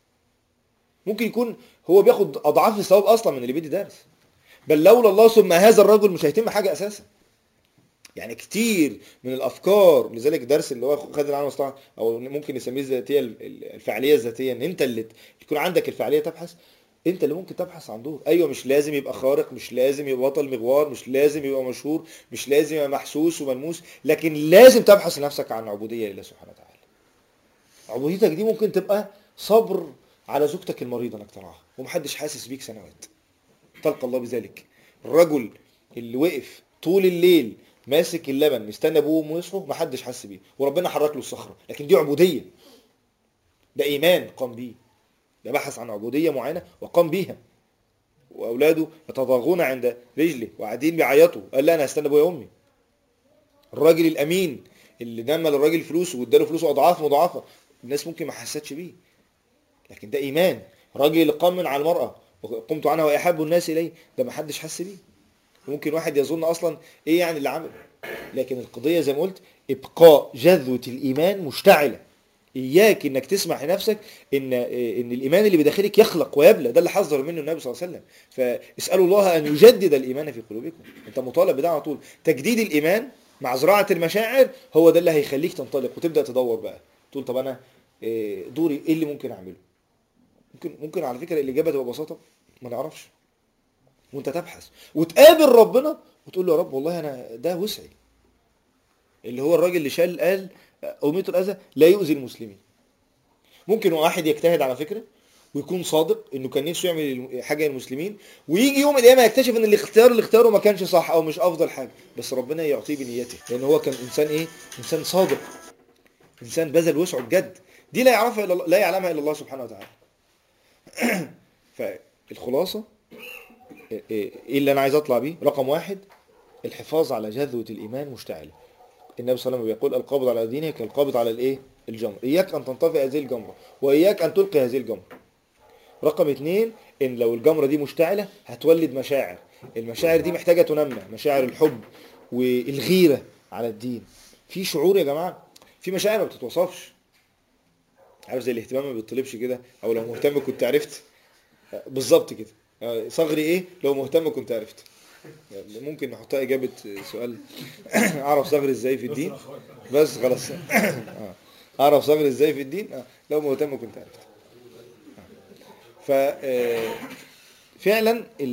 ممكن يكون هو بياخد اضعاف الثواب اصلا من اللي بيدي درس بل لولا الله ثم هذا الرجل مش هيتم حاجه اساسا يعني كتير من الافكار لذلك درس اللي هو خد العالم المصطلح او ممكن نسميه الذاتيه الفعاليه الذاتيه ان انت اللي تكون عندك الفعاليه تبحث انت اللي ممكن تبحث عن دور ايوه مش لازم يبقى خارق مش لازم يبقى بطل مغوار مش لازم يبقى مشهور مش لازم يبقى محسوس وملموس لكن لازم تبحث لنفسك عن عبوديه لله سبحانه وتعالى عبوديتك دي ممكن تبقى صبر على زوجتك المريضه انك تراها ومحدش حاسس بيك سنوات تلقى الله بذلك الرجل اللي وقف طول الليل ماسك اللبن مستني ابوه وامه يصحوا محدش حس بيه وربنا حرك له الصخره لكن دي عبوديه ده ايمان قام بيه ده بحث عن عبوديه معينه وقام بيها واولاده يتضاغون عند رجله وقاعدين بيعيطوا قال لا انا هستنى ابويا وامي الراجل الامين اللي نمى للراجل فلوسه واداله فلوسه اضعاف مضاعفه الناس ممكن ما حستش بيه لكن ده ايمان راجل اللي قام من على المراه وقمت عنها واحب الناس الي ده ما حدش حس بيه ممكن واحد يظن اصلا ايه يعني اللي عمله لكن القضيه زي ما قلت ابقاء جذوه الايمان مشتعله اياك انك تسمح لنفسك ان ان الايمان اللي بداخلك يخلق ويبلى ده اللي حذر منه النبي صلى الله عليه وسلم فاسالوا الله ان يجدد الايمان في قلوبكم انت مطالب بده على طول تجديد الايمان مع زراعه المشاعر هو ده اللي هيخليك تنطلق وتبدا تدور بقى تقول طب انا إيه، دوري ايه اللي ممكن اعمله ممكن ممكن على فكره الاجابه تبقى ببساطه ما نعرفش وانت تبحث وتقابل ربنا وتقول له يا رب والله انا ده وسعي اللي هو الراجل اللي شال قال أمية الأذى لا يؤذي المسلمين ممكن واحد يجتهد على فكرة ويكون صادق انه كان نفسه يعمل حاجه للمسلمين ويجي يوم القيامه يكتشف ان الاختيار اللي اختاره ما كانش صح او مش افضل حاجه بس ربنا يعطيه بنيته لان هو كان انسان ايه انسان صادق انسان بذل وسعه بجد دي لا يعرفها الا الله لا يعلمها الا الله سبحانه وتعالى فالخلاصه ايه اللي انا عايز اطلع بيه رقم واحد الحفاظ على جذوه الايمان مشتعله النبي صلى الله عليه وسلم بيقول القابض على دينه كالقابض على الايه الجمر اياك ان تنطفئ هذه الجمره واياك ان تلقي هذه الجمره رقم اتنين ان لو الجمره دي مشتعله هتولد مشاعر المشاعر دي محتاجه تنمى مشاعر الحب والغيره على الدين في شعور يا جماعه في مشاعر ما بتتوصفش عارف زي الاهتمام ما بيطلبش كده او لو مهتم كنت عرفت بالظبط كده صغري ايه لو مهتم كنت عرفت ممكن نحطها اجابه سؤال اعرف صغري ازاي في الدين بس خلاص آه. اعرف صغري ازاي في الدين آه. لو مهتم كنت عرفت ف فعلا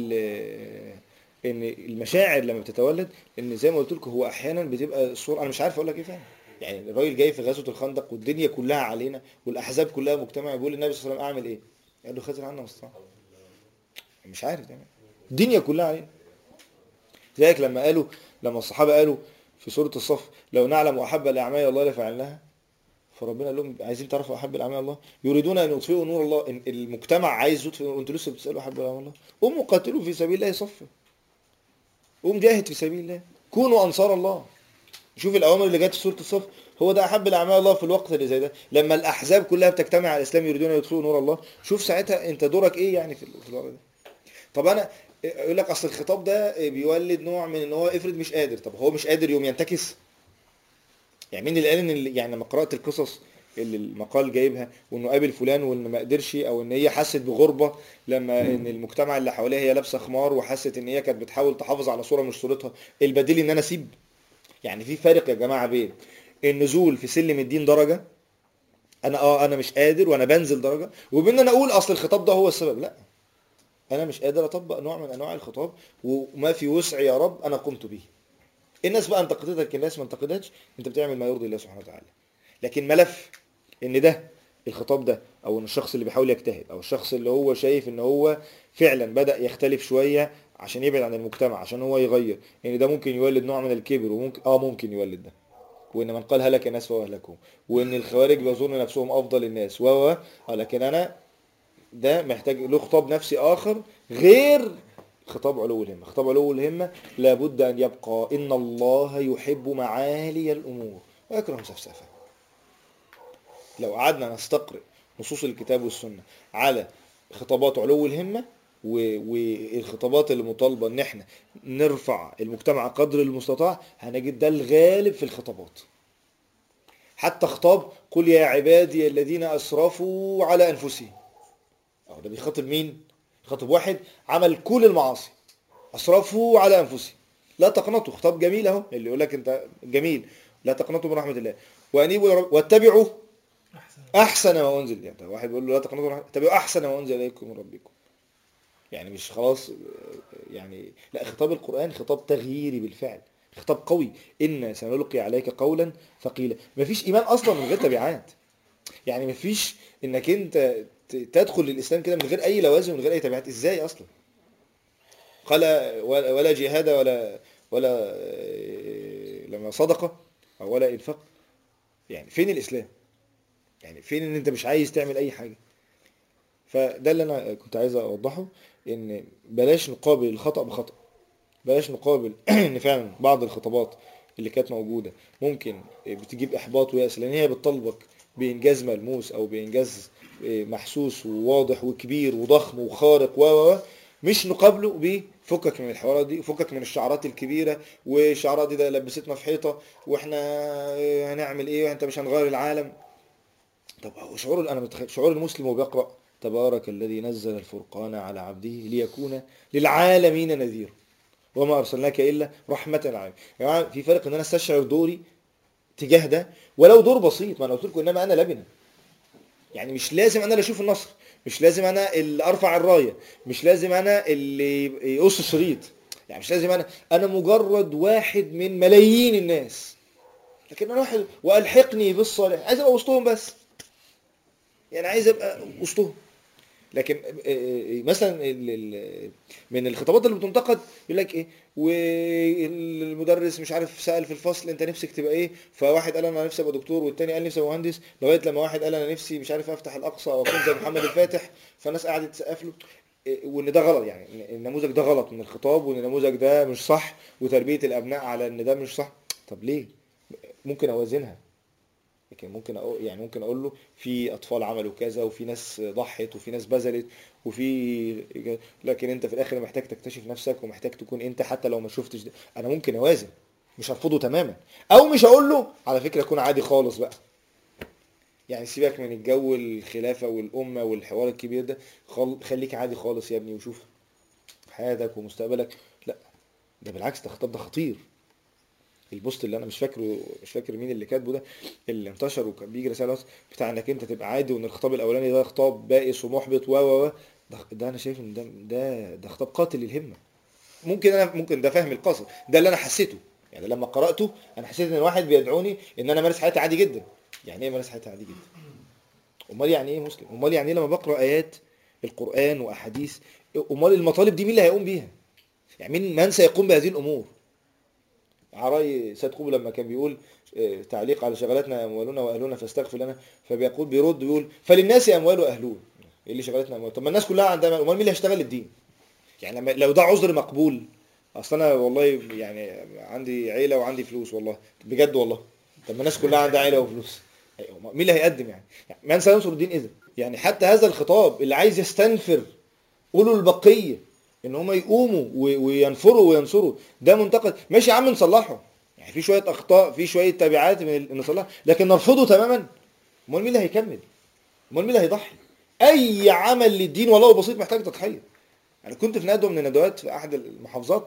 ان المشاعر لما بتتولد ان زي ما قلت لكم هو احيانا بتبقى الصوره انا مش عارف اقول لك ايه فعلا يعني الراجل جاي في غزوه الخندق والدنيا كلها علينا والاحزاب كلها مجتمعه بيقول للنبي صلى الله عليه وسلم اعمل ايه؟ قال له خزن عنا مستطاع مش عارف تعمل الدنيا كلها علينا ذلك لما قالوا لما الصحابه قالوا في سوره الصف لو نعلم احب الاعمال الله لفعلناها فربنا قال لهم عايزين تعرفوا احب الاعمال الله يريدون ان يطفئوا نور الله إن المجتمع عايز يطفئ نور انتوا لسه بتسالوا احب الاعمال الله قوموا قاتلوا في سبيل الله صفا قوم جاهد في سبيل الله كونوا انصار الله شوف الاوامر اللي جت في سوره الصف هو ده احب الاعمال الله في الوقت اللي زي ده لما الاحزاب كلها بتجتمع على الاسلام يريدون ان يطفئوا نور الله شوف ساعتها انت دورك ايه يعني في الوضع ده طب انا يقول لك اصل الخطاب ده بيولد نوع من ان هو افرض مش قادر طب هو مش قادر يوم ينتكس يعني مين اللي قال ان يعني لما قرات القصص اللي المقال جايبها وانه قابل فلان وان ما قدرش او ان هي حست بغربه لما ان المجتمع اللي حواليها هي لابسه خمار وحست ان هي كانت بتحاول تحافظ على صوره مش صورتها البديل ان انا اسيب يعني في فارق يا جماعه بين النزول في سلم الدين درجه انا اه انا مش قادر وانا بنزل درجه وبين انا اقول اصل الخطاب ده هو السبب لا انا مش قادر اطبق نوع من انواع الخطاب وما في وسع يا رب انا قمت به الناس بقى انتقدتك الناس ما انتقدتش انت بتعمل ما يرضي الله سبحانه وتعالى لكن ملف ان ده الخطاب ده او ان الشخص اللي بيحاول يجتهد او الشخص اللي هو شايف ان هو فعلا بدا يختلف شويه عشان يبعد عن المجتمع عشان هو يغير ان يعني ده ممكن يولد نوع من الكبر وممكن اه ممكن يولد ده وان من قال هلك الناس فهو اهلكهم وان الخوارج بيظن نفسهم افضل الناس و لكن انا ده محتاج له خطاب نفسي اخر غير خطاب علو الهمه خطاب علو الهمه لابد ان يبقى ان الله يحب معالي الامور ويكره سفسفه لو قعدنا نستقرئ نصوص الكتاب والسنه على خطابات علو الهمه والخطابات اللي مطالبه ان احنا نرفع المجتمع قدر المستطاع هنجد ده الغالب في الخطابات حتى خطاب قل يا عبادي الذين اسرفوا على انفسهم اهو ده بيخاطب مين خاطب واحد عمل كل المعاصي اسرفوا على انفسهم لا تقنطوا خطاب جميل اهو اللي يقول لك انت جميل لا تقنطوا من رحمه الله وانيبوا واتبعوا احسن ما انزل يعني واحد بيقول له لا تقنطوا اتبعوا احسن ما انزل اليكم من ربكم يعني مش خلاص يعني لا خطاب القران خطاب تغييري بالفعل خطاب قوي ان سنلقي عليك قولا ثقيلا مفيش ايمان اصلا من غير تبعات يعني مفيش انك انت تدخل للاسلام كده من غير اي لوازم من غير اي تبعات ازاي اصلا قال ولا جهاد ولا ولا لما صدقه او ولا انفاق يعني فين الاسلام يعني فين ان انت مش عايز تعمل اي حاجه فده اللي انا كنت عايز اوضحه ان بلاش نقابل الخطأ بخطأ بلاش نقابل ان فعلا بعض الخطابات اللي كانت موجودة ممكن بتجيب احباط ويأس لان هي بتطالبك بانجاز ملموس او بانجاز محسوس وواضح وكبير وضخم وخارق و و و مش نقابله بفكك من الحوارات دي وفكك من الشعارات الكبيرة والشعارات دي ده لبستنا في حيطة واحنا هنعمل ايه وانت مش هنغير العالم طب هو شعور انا متخيل شعور المسلم وهو بيقرأ تبارك الذي نزل الفرقان على عبده ليكون للعالمين نذيرا وما ارسلناك الا رحمه للعالمين يا جماعه في فرق ان انا استشعر دوري تجاه ده ولو دور بسيط ما انا قلت لكم انما انا لبنه يعني مش لازم انا اللي اشوف النصر مش لازم انا اللي ارفع الرايه مش لازم انا اللي يقص الشريط يعني مش لازم انا انا مجرد واحد من ملايين الناس لكن انا واحد والحقني بالصالح عايز ابقى وسطهم بس يعني عايز ابقى وسطهم لكن مثلا من الخطابات اللي بتنتقد يقول لك ايه والمدرس مش عارف سأل في الفصل انت نفسك تبقى ايه فواحد قال انا نفسي ابقى دكتور والتاني قال نفسي ابقى مهندس لغايه لما واحد قال انا نفسي مش عارف افتح الاقصى او اكون زي محمد الفاتح فالناس قعدت تسقف له وان ده غلط يعني النموذج ده غلط من الخطاب وان النموذج ده مش صح وتربيه الابناء على ان ده مش صح طب ليه ممكن اوازنها لكن ممكن أقول يعني ممكن اقول له في اطفال عملوا كذا وفي ناس ضحت وفي ناس بذلت وفي لكن انت في الاخر محتاج تكتشف نفسك ومحتاج تكون انت حتى لو ما شفتش ده انا ممكن اوازن مش هرفضه تماما او مش هقول له على فكره كون عادي خالص بقى يعني سيبك من الجو الخلافه والامه والحوار الكبير ده خليك عادي خالص يا ابني وشوف حياتك ومستقبلك لا ده بالعكس ده خطاب ده خطير البوست اللي انا مش فاكره مش فاكر مين اللي كاتبه ده اللي انتشر وكان بيجي رساله بتاع انك انت تبقى عادي وان الخطاب الاولاني ده خطاب بائس ومحبط و و ده, ده انا شايف ان ده ده ده خطاب قاتل للهمه ممكن انا ممكن ده فهم القصر ده اللي انا حسيته يعني لما قراته انا حسيت ان واحد بيدعوني ان انا امارس حياتي عادي جدا يعني ايه امارس حياتي عادي جدا امال يعني ايه مسلم امال يعني ايه لما بقرا ايات القران واحاديث امال المطالب دي مين اللي هيقوم بيها يعني مين من سيقوم بهذه الامور عراي سيد قوب لما كان بيقول تعليق على شغلتنا اموالنا واهلنا فاستغفر لنا فبيقول بيرد بيقول فللناس اموال واهلون ايه اللي شغلتنا اموال طب ما الناس كلها عندها امال مين اللي هيشتغل الدين يعني لما لو ده عذر مقبول اصل انا والله يعني عندي عيله وعندي فلوس والله بجد والله طب ما الناس كلها عندها عيله وفلوس مين اللي هيقدم يعني, يعني من سينصر الدين اذا يعني حتى هذا الخطاب اللي عايز يستنفر قولوا البقيه ان هم يقوموا وينفروا وينصروا ده منتقد ماشي يا عم نصلحه يعني في شويه اخطاء في شويه تبعات من نصلحها لكن نرفضه تماما امال مين اللي هيكمل امال مين اللي هيضحي اي عمل للدين ولو بسيط محتاج تضحيه انا كنت في ندوه من الندوات في احد المحافظات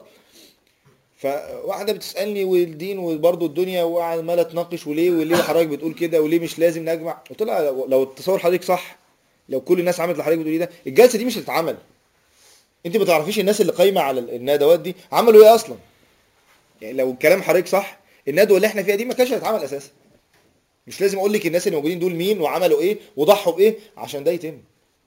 فواحده بتسالني والدين وبرضه الدنيا وعماله تناقش وليه وليه حضرتك بتقول كده وليه مش لازم نجمع قلت لها لو التصور حضرتك صح لو كل الناس عملت اللي حضرتك بتقوليه ده الجلسه دي مش هتتعمل انت ما تعرفيش الناس اللي قايمه على الندوات دي عملوا ايه اصلا يعني لو الكلام حضرتك صح الندوه اللي احنا فيها دي ما كانتش هتتعمل اساسا مش لازم اقول لك الناس اللي موجودين دول مين وعملوا ايه وضحوا بايه عشان ده يتم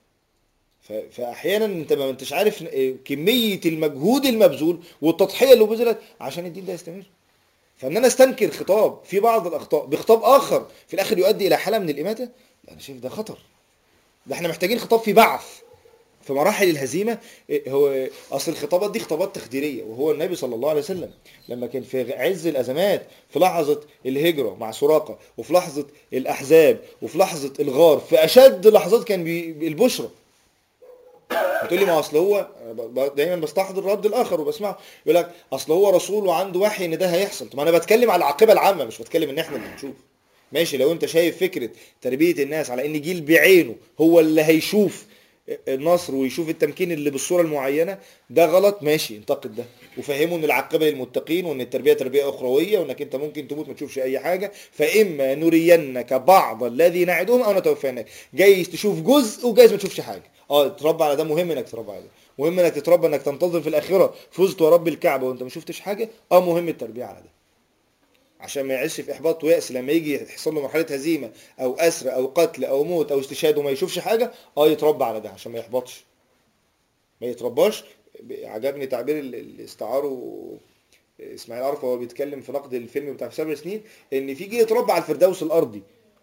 فاحيانا انت ما انتش عارف كميه المجهود المبذول والتضحيه اللي بذلت عشان الدين ده يستمر فان انا استنكر خطاب في بعض الاخطاء بخطاب اخر في الاخر يؤدي الى حاله من الاماته لا انا شايف ده خطر ده احنا محتاجين خطاب في بعث في مراحل الهزيمه هو اصل الخطابات دي خطابات تخديريه وهو النبي صلى الله عليه وسلم لما كان في عز الازمات في لحظه الهجره مع سراقه وفي لحظه الاحزاب وفي لحظه الغار في اشد لحظات كان البشرى بتقول لي ما اصل هو دايما بستحضر الرد الاخر وبسمعه يقول لك اصل هو رسول وعنده وحي ان ده هيحصل طب انا بتكلم على العاقبه العامه مش بتكلم ان احنا اللي هنشوف ماشي لو انت شايف فكره تربيه الناس على ان جيل بعينه هو اللي هيشوف النصر ويشوف التمكين اللي بالصوره المعينه ده غلط ماشي انتقد ده وفهمه ان العاقبه للمتقين وان التربيه تربيه اخرويه وانك انت ممكن تموت ما تشوفش اي حاجه فاما نرينك بعض الذي نعدهم او نتوفينك جايز تشوف جزء وجايز ما تشوفش حاجه اه تتربى على ده مهم انك تتربى على ده مهم انك تتربى انك تنتظر في الاخره فزت ورب الكعبه وانت ما شفتش حاجه اه مهم التربيه على ده عشان ما يعيش في احباط ويأس لما يجي يحصل له مرحله هزيمه او اسر او قتل او موت او استشهاد وما يشوفش حاجه اه يتربى على ده عشان ما يحبطش ما يترباش عجبني تعبير اللي استعاره اسماعيل عرفه وهو بيتكلم في نقد الفيلم بتاع في سبع سنين ان في جيل يتربى على الفردوس الارضي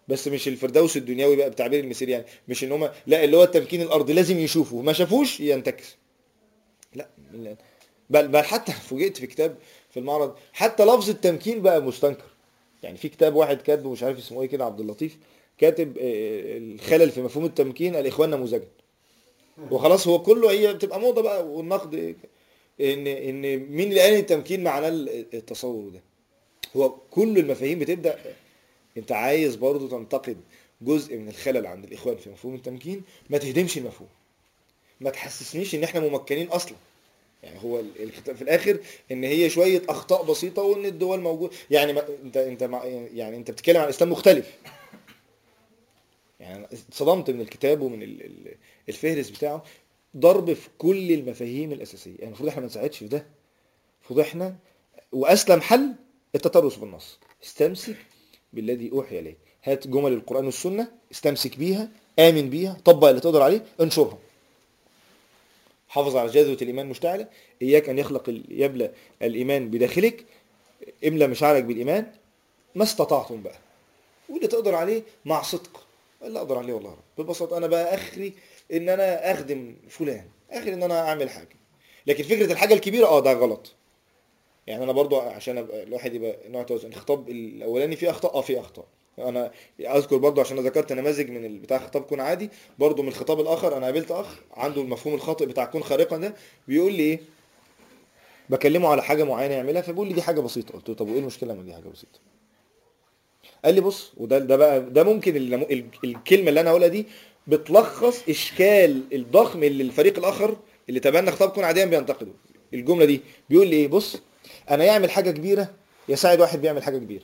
بس مش الفردوس الدنيوي بقى بتعبير المثير يعني مش ان هم لا اللي هو التمكين الارضي لازم يشوفوا ما شافوش ينتكس لا بل بل حتى فوجئت في كتاب في المعرض حتى لفظ التمكين بقى مستنكر يعني في كتاب واحد كاتبه مش عارف اسمه ايه كده عبد اللطيف كاتب آه، الخلل في مفهوم التمكين الاخوان نموذجا وخلاص هو كله هي بتبقى موضه بقى والنقد ان ان مين اللي قال التمكين معناه التصور ده هو كل المفاهيم بتبدا انت عايز برضه تنتقد جزء من الخلل عند الاخوان في مفهوم التمكين ما تهدمش المفهوم ما تحسسنيش ان احنا ممكنين اصلا يعني هو الخطاب في الاخر ان هي شويه اخطاء بسيطه وان الدول موجود يعني ما انت انت يعني انت بتتكلم عن اسلام مختلف يعني اتصدمت من الكتاب ومن الفهرس بتاعه ضرب في كل المفاهيم الاساسيه يعني المفروض احنا ما نساعدش في ده المفروض احنا واسلم حل التترس بالنص استمسك بالذي اوحي اليك هات جمل القران والسنه استمسك بيها امن بيها طبق اللي تقدر عليه انشرها حافظ على جذوة الإيمان مشتعلة إياك أن يخلق يبلى الإيمان بداخلك املى مشاعرك بالإيمان ما استطعتم بقى واللي تقدر عليه مع صدق اللي أقدر عليه والله رب ببساطة أنا بقى أخري إن أنا أخدم فلان آخر إن أنا أعمل حاجة لكن فكرة الحاجة الكبيرة أه ده غلط يعني أنا برضو عشان أبقى الواحد يبقى نوع توازن الخطاب الأولاني فيه أخطاء أه فيه أخطاء انا اذكر برضو عشان انا ذكرت نماذج من بتاع خطاب كون عادي برضو من الخطاب الاخر انا قابلت اخ عنده المفهوم الخاطئ بتاع كون خارقا ده بيقول لي ايه بكلمه على حاجه معينه يعملها فبيقول لي دي حاجه بسيطه قلت له طب وايه المشكله لما دي حاجه بسيطه قال لي بص وده ده بقى ده ممكن الكلمه اللي انا هقولها دي بتلخص اشكال الضخم اللي الفريق الاخر اللي تبنى خطاب كون عاديا بينتقده الجمله دي بيقول لي ايه بص انا يعمل حاجه كبيره يساعد واحد بيعمل حاجه كبيره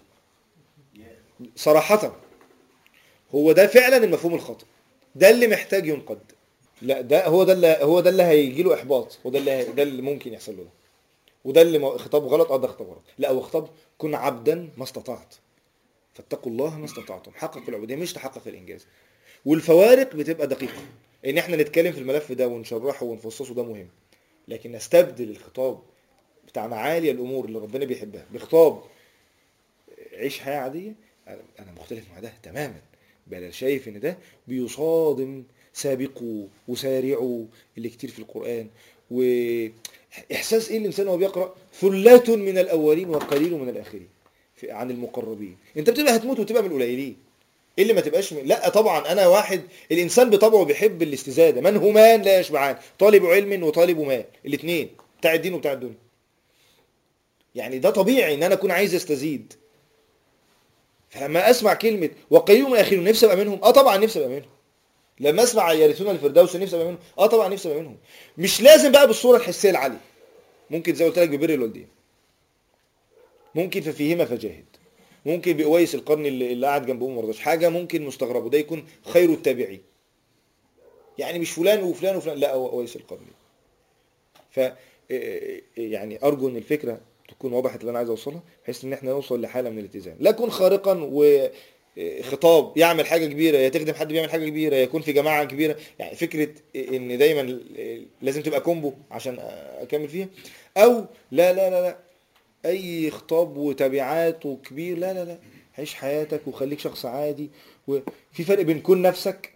صراحة هو ده فعلا المفهوم الخاطئ ده اللي محتاج ينقد لا ده هو ده اللي هو ده اللي هيجي له احباط وده اللي ده اللي ممكن يحصل له ده وده اللي خطاب غلط اه ده خطاب غلط لا هو خطاب كن عبدا ما استطعت فاتقوا الله ما استطعتم حققوا العبوديه مش تحقق الانجاز والفوارق بتبقى دقيقه ان احنا نتكلم في الملف ده ونشرحه ونفصصه ده مهم لكن نستبدل الخطاب بتاع معالي الامور اللي ربنا بيحبها بخطاب عيش حياه عاديه انا مختلف مع ده تماما بل شايف ان ده بيصادم سابقوا وسارعوا اللي كتير في القرآن واحساس ايه الانسان وهو بيقرأ ثلة من الاولين وقليل من الاخرين عن المقربين انت بتبقى هتموت وتبقى من القليلين ايه اللي ما تبقاش من... لا طبعا انا واحد الانسان بطبعه بيحب الاستزاده من همان لا يشبعان طالب علم وطالب مال الاثنين بتاع الدين وبتاع الدنيا يعني ده طبيعي ان انا اكون عايز استزيد فلما اسمع كلمه وقليل من الاخرين نفسي ابقى منهم اه طبعا نفسي ابقى منهم لما اسمع يرثون الفردوس نفسي ابقى منهم اه طبعا نفسي ابقى منهم مش لازم بقى بالصوره الحسيه العاليه ممكن زي ما قلت لك ببر الوالدين ممكن ففيهما فجاهد ممكن بأويس القرن اللي, اللي قاعد جنبهم ما رضاش حاجه ممكن مستغرب وده يكون خير التابعين يعني مش فلان وفلان وفلان لا هو أويس القرن ف يعني ارجو ان الفكره تكون وضحت اللي انا عايز اوصلها بحيث ان احنا نوصل لحاله من الاتزان لا اكون خارقا وخطاب يعمل حاجه كبيره يا تخدم حد بيعمل حاجه كبيره يكون في جماعه كبيره يعني فكره ان دايما لازم تبقى كومبو عشان اكمل فيها او لا لا لا لا اي خطاب وتبعات وكبير لا لا لا عيش حياتك وخليك شخص عادي وفي فرق بين كن نفسك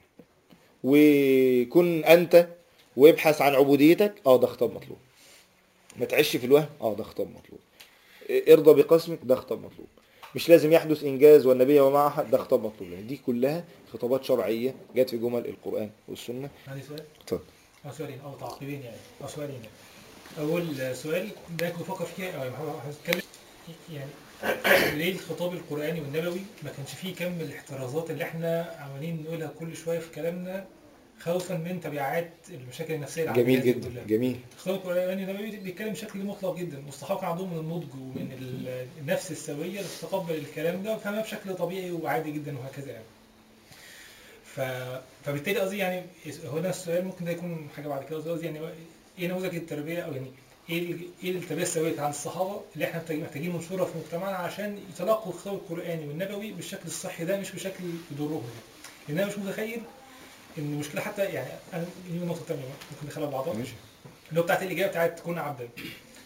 وكن انت وابحث عن عبوديتك اه ده خطاب مطلوب ما تعيش في الوهم اه ده خطاب مطلوب ارضى بقسمك ده خطاب مطلوب مش لازم يحدث انجاز والنبي ومعها ده خطاب مطلوب يعني دي كلها خطابات شرعيه جت في جمل القران والسنه عندي سؤال اتفضل او سؤالين او تعقيبين يعني او سؤالين يعني اول سؤال ده كنت بفكر فيه او هتكلم يعني ليه الخطاب القراني والنبوي ما كانش فيه كم الاحترازات اللي احنا عمالين نقولها كل شويه في كلامنا خوفا من تبعات المشاكل النفسيه جميل جدا كلها. جميل الخطاب القراني النبوي بيتكلم بشكل مطلق جدا مستحق عندهم من النضج ومن النفس السويه لتتقبل الكلام ده وفهمها بشكل طبيعي وعادي جدا وهكذا يعني ف... فبالتالي قصدي يعني هنا السؤال ممكن ده يكون حاجه بعد كده قصدي يعني ايه نموذج التربيه او يعني ايه ايه التربيه السويه عن الصحابه اللي احنا محتاجين ننشرها في مجتمعنا عشان يتلقوا الخطاب القراني والنبوي بالشكل الصحي ده مش بشكل يضرهم لان انا مش متخيل ان المشكله حتى يعني انا دي نقطه ثانيه ممكن ندخلها بعضها ماشي اللي هو بتاعت الاجابه بتاعت تكون عبدا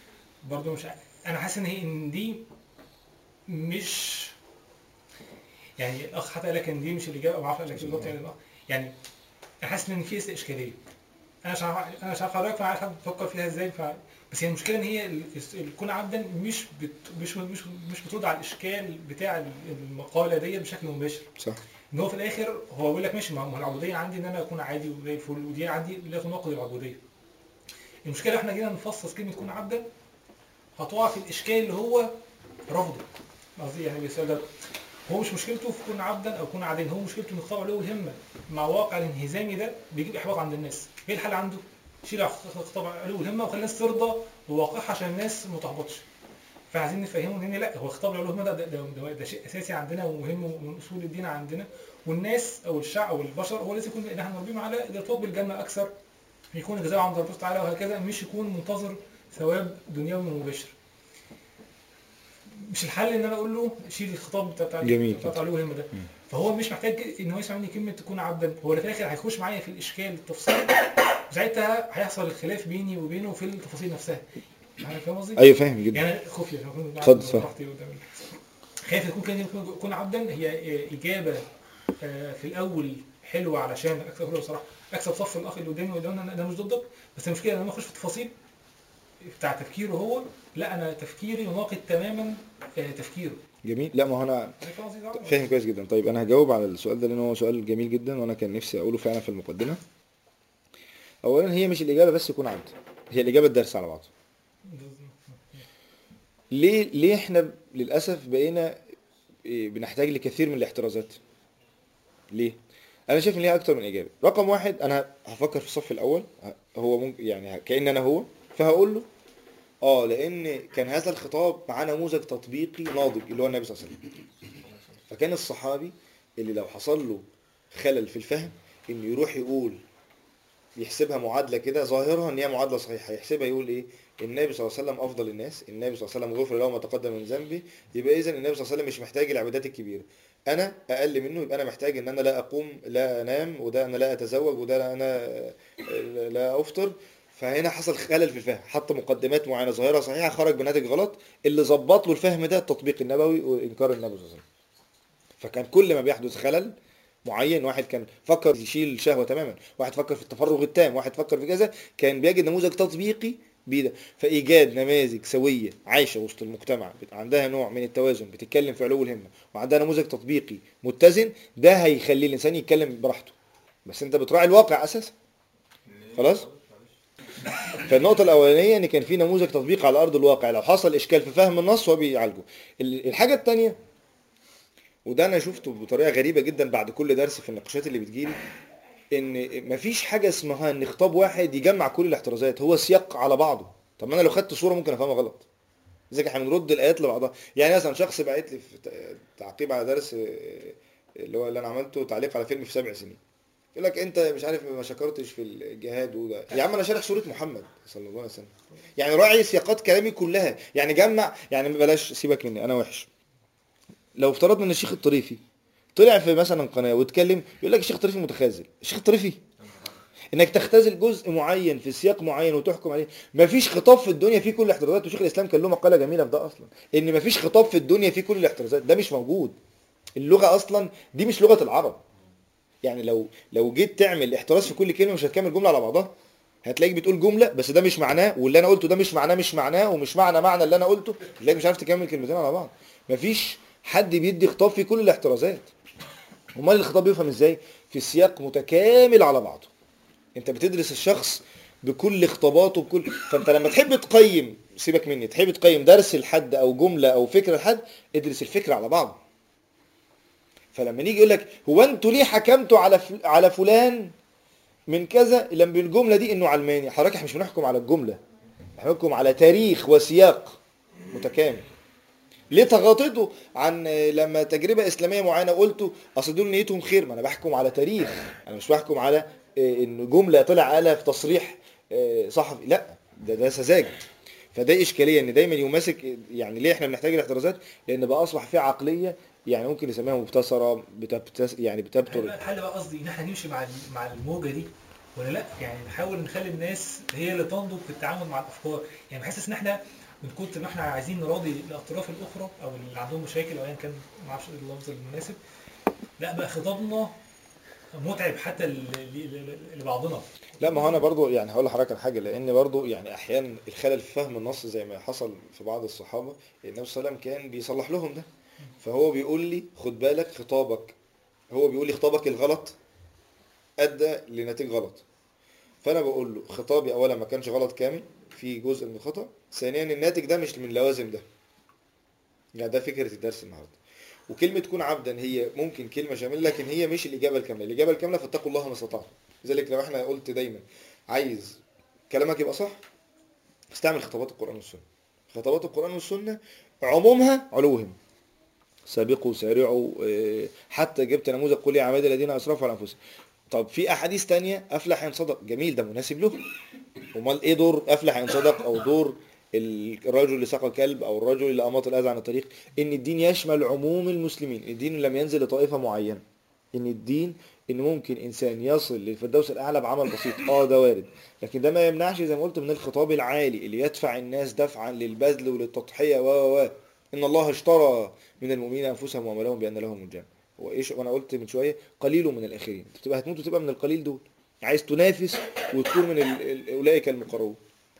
برضه مش انا حاسس ان هي ان دي مش يعني الاخ حتى قال لك ان دي مش الاجابه ما اعرفش قال لك بالظبط يعني الاخ يعني انا حاسس ان في اشكاليه انا مش عارف انا مش عارف حضرتك فعارف بتفكر فيها ازاي ف... بس هي المشكله ان هي ال- الكون عبدا مش بت... مش مش مش بترد على الاشكال بتاع المقاله دي بشكل مباشر صح ان هو في الاخر هو بيقول لك ماشي ما هو العبوديه عندي ان انا اكون عادي وزي الفل ودي عندي لا تناقض العبوديه المشكله احنا جينا نفصص كلمه كون عبدا هتقع في الاشكال اللي هو رفضه قصدي يعني بالسؤال ده هو مش مشكلته في كون عبدا او كون عاديا هو مشكلته انه خطاب علو الهمه مع واقع الانهزامي ده بيجيب احباط عند الناس ايه الحل عنده؟ شيل خطاب علو الهمه وخلي الناس ترضى بواقعها عشان الناس ما تحبطش فعايزين نفهمهم ان لا هو خطاب العلو الهمه ده ده, ده, ده, ده شيء اساسي عندنا ومهم ومن اصول الدين عندنا والناس او الشعب او البشر هو لازم يكون نحن مربيهم على الارتباط بالجنه اكثر يكون الجزاء عند ربنا تعالى وهكذا مش يكون منتظر ثواب دنيوي مباشر مش الحل ان انا اقول له شيل الخطاب بتاع بتاع جميل. بتاع علو الهمه ده فهو مش محتاج ان هو يسمع مني كلمه تكون عبدا هو في الاخر هيخش معايا في الاشكال التفصيل ساعتها هيحصل الخلاف بيني وبينه في التفاصيل نفسها يعني فاهم قصدي؟ ايوه فاهم جدا يعني خفية أنا أكون اتفضل، قاعد اتفضل. براحتي قدام ال- خايف يكون كلمة يكون- يكون عبدا هي إجابة آه، في الأول حلوة علشان أكسب حلوة بصراحة أكسب صف الأخ اللي قدامي ويقول أنا أنا مش ضدك بس المشكلة لما أخش في التفاصيل بتاع تفكيره هو لا أنا تفكيري يناقض تماما آه، تفكيره جميل لا ما هو انا فاهم قصدي طبعاً؟ فاهم كويس جدا طيب انا هجاوب على السؤال ده لان هو سؤال جميل جدا وانا كان نفسي اقوله فعلا في المقدمه اولا هي مش الاجابه بس يكون عبد هي الاجابه الدرس على بعض ليه ليه احنا للاسف بقينا إيه، بنحتاج لكثير من الاحترازات ليه انا شايف ان ليها اكتر من اجابه رقم واحد انا هفكر في الصف الاول ه- هو ممكن يعني كان انا هو فهقول له اه لان كان هذا الخطاب مع نموذج تطبيقي ناضج اللي هو النبي صلى الله عليه وسلم فكان الصحابي اللي لو حصل له خلل في الفهم انه يروح يقول يحسبها معادله كده ظاهرها ان هي معادله صحيحه يحسبها يقول ايه النبي صلى الله عليه وسلم افضل الناس النبي صلى الله عليه وسلم غفر له ما تقدم من ذنبه يبقى اذا النبي صلى الله عليه وسلم مش محتاج العبادات الكبيره انا اقل منه يبقى انا محتاج ان انا لا اقوم لا انام وده انا لا اتزوج وده انا لا افطر فهنا حصل خلل في الفهم حط مقدمات معينه ظاهره صحيحه خرج بناتج غلط اللي ظبط له الفهم ده التطبيق النبوي وانكار النبي صلى الله عليه وسلم فكان كل ما بيحدث خلل معين واحد كان فكر يشيل الشهوه تماما واحد فكر في التفرغ التام واحد فكر في كذا كان بيجد نموذج تطبيقي بيه فايجاد نماذج سويه عايشه وسط المجتمع بت- عندها نوع من التوازن بتتكلم في علو الهمه وعندها نموذج تطبيقي متزن ده هيخلي الانسان يتكلم براحته بس انت بتراعي الواقع اساسا خلاص فالنقطة الأولانية إن كان في نموذج تطبيق على أرض الواقع لو حصل إشكال في فهم النص هو بيعالجه. ال- الحاجة التانية وده أنا شفته بطريقة غريبة جدا بعد كل درس في النقاشات اللي بتجيلي إن مفيش حاجة اسمها إن خطاب واحد يجمع كل الاحترازات هو سياق على بعضه. طب ما أنا لو خدت صورة ممكن أفهمها غلط. لذلك احنا بنرد الآيات لبعضها. يعني مثلا شخص بعت لي في ت- تعقيب على درس آه، اللي هو اللي أنا عملته تعليق على فيلم في سبع سنين. يقول لك انت مش عارف ما شكرتش في الجهاد وده يا عم انا شارح سوره محمد صلى الله عليه وسلم يعني راعي سياقات كلامي كلها يعني جمع يعني بلاش سيبك مني انا وحش لو افترضنا ان الشيخ الطريفي طلع في مثلا قناه واتكلم يقول لك الشيخ الطريفي متخاذل الشيخ الطريفي انك تختزل جزء معين في سياق معين وتحكم عليه مفيش خطاب في الدنيا فيه كل الاحترازات وشيخ الاسلام كان له مقاله جميله في ده اصلا ان مفيش خطاب في الدنيا فيه كل الاحترازات ده مش موجود اللغه اصلا دي مش لغه العرب يعني لو لو جيت تعمل احتراز في كل كلمه مش هتكمل جمله على بعضها هتلاقيك بتقول جمله بس ده مش معناه واللي انا قلته ده مش معناه مش معناه ومش معنى معنى اللي انا قلته تلاقيك مش عارف تكمل كلمتين على بعض مفيش حد بيدي خطاب فيه كل الاحترازات امال الخطاب بيفهم ازاي في سياق متكامل على بعضه انت بتدرس الشخص بكل خطاباته بكل فانت لما تحب تقيم سيبك مني تحب تقيم درس لحد او جمله او فكره لحد ادرس الفكره على بعض فلما نيجي يقول لك هو انتوا ليه حكمتوا على فل... على فلان من كذا لما بالجمله دي انه علماني حضرتك احنا مش بنحكم على الجمله احنا بنحكم على تاريخ وسياق متكامل ليه تغاضيتوا عن لما تجربه اسلاميه معينه قلتوا اصل دول نيتهم خير ما انا بحكم على تاريخ انا مش بحكم على إيه، ان جمله طلع قالها في تصريح إيه، صحفي لا ده ده سذاجه فده اشكاليه ان دايما يماسك يعني ليه احنا بنحتاج الاحترازات لان بقى اصبح في عقليه يعني ممكن نسميها مبتسره بتبتس يعني الحل بتبتر بقى- الحل بقى قصدي ان احنا نمشي مع ال- مع الموجه دي ولا لا يعني نحاول نخلي الناس هي اللي تنضج في التعامل مع الافكار يعني بحس ان احنا من كتر ما احنا عايزين نراضي الاطراف الاخرى او اللي عندهم مشاكل او ايا كان ما اعرفش إيه اللفظ المناسب لا بقى خطابنا متعب حتى ل- ل- ل- لبعضنا لا ما هو انا برضو يعني هقول لحضرتك على حاجه لان برضو يعني احيانا الخلل في فهم النص زي ما حصل في بعض الصحابه النبي صلى الله عليه وسلم كان بيصلح لهم ده فهو بيقول لي خد بالك خطابك هو بيقول لي خطابك الغلط ادى لنتيجه غلط فانا بقول له خطابي اولا ما كانش غلط كامل في جزء من الخطا ثانيا الناتج ده مش من لوازم ده يعني ده فكره الدرس النهارده وكلمه كن عبدا هي ممكن كلمه شامله لكن هي مش الاجابه الكامله الاجابه الكامله فاتقوا الله ما استطعتم لذلك لو احنا قلت دايما عايز كلامك يبقى صح استعمل خطابات القرآن والسنة خطابات القرآن والسنة عمومها علوهم سابقوا سارعوا آه، حتى جبت نموذج قل يا عبادي الذين اسرفوا على انفسهم طب في احاديث تانية افلح ان صدق جميل ده مناسب له امال ايه دور افلح ان صدق او دور الرجل اللي سقى كلب او الرجل اللي اماط الاذى عن الطريق ان الدين يشمل عموم المسلمين الدين لم ينزل لطائفه معينه ان الدين ان ممكن انسان يصل للفردوس الاعلى بعمل بسيط اه ده وارد لكن ده ما يمنعش زي ما قلت من الخطاب العالي اللي يدفع الناس دفعا للبذل وللتضحيه و و و ان الله اشترى من المؤمنين انفسهم واموالهم بان لهم الجنه هو ايش وانا قلت من شويه قليل من الاخرين انت بتبقى هتموت وتبقى من القليل دول عايز تنافس وتكون من ال- ال- اولئك المقربون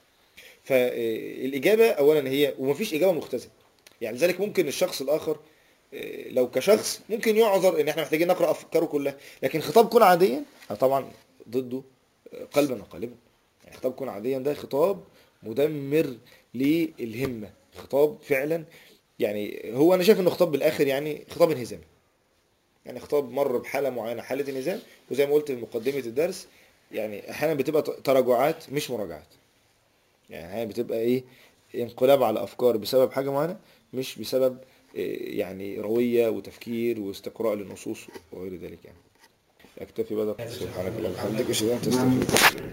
فالاجابه اولا هي ومفيش اجابه مختزله يعني لذلك ممكن الشخص الاخر إيه، لو كشخص ممكن يعذر ان احنا محتاجين نقرا افكاره كلها لكن خطاب كن عاديا أنا طبعا ضده آه، قلبا وقالبا يعني خطاب كن عاديا ده خطاب مدمر للهمه خطاب فعلا يعني هو انا شايف انه خطاب بالاخر يعني خطاب انهزامي يعني خطاب مر بحاله معينه حاله انهزام وزي ما قلت في مقدمه الدرس يعني احيانا بتبقى تراجعات مش مراجعات يعني احيانا بتبقى ايه انقلاب على افكار بسبب حاجه معينه مش بسبب إيه، يعني رويه وتفكير واستقراء للنصوص وغير ذلك يعني اكتفي بهذا سبحانك اللهم وبحمدك اشهد ان لا اله الا انت استغفرك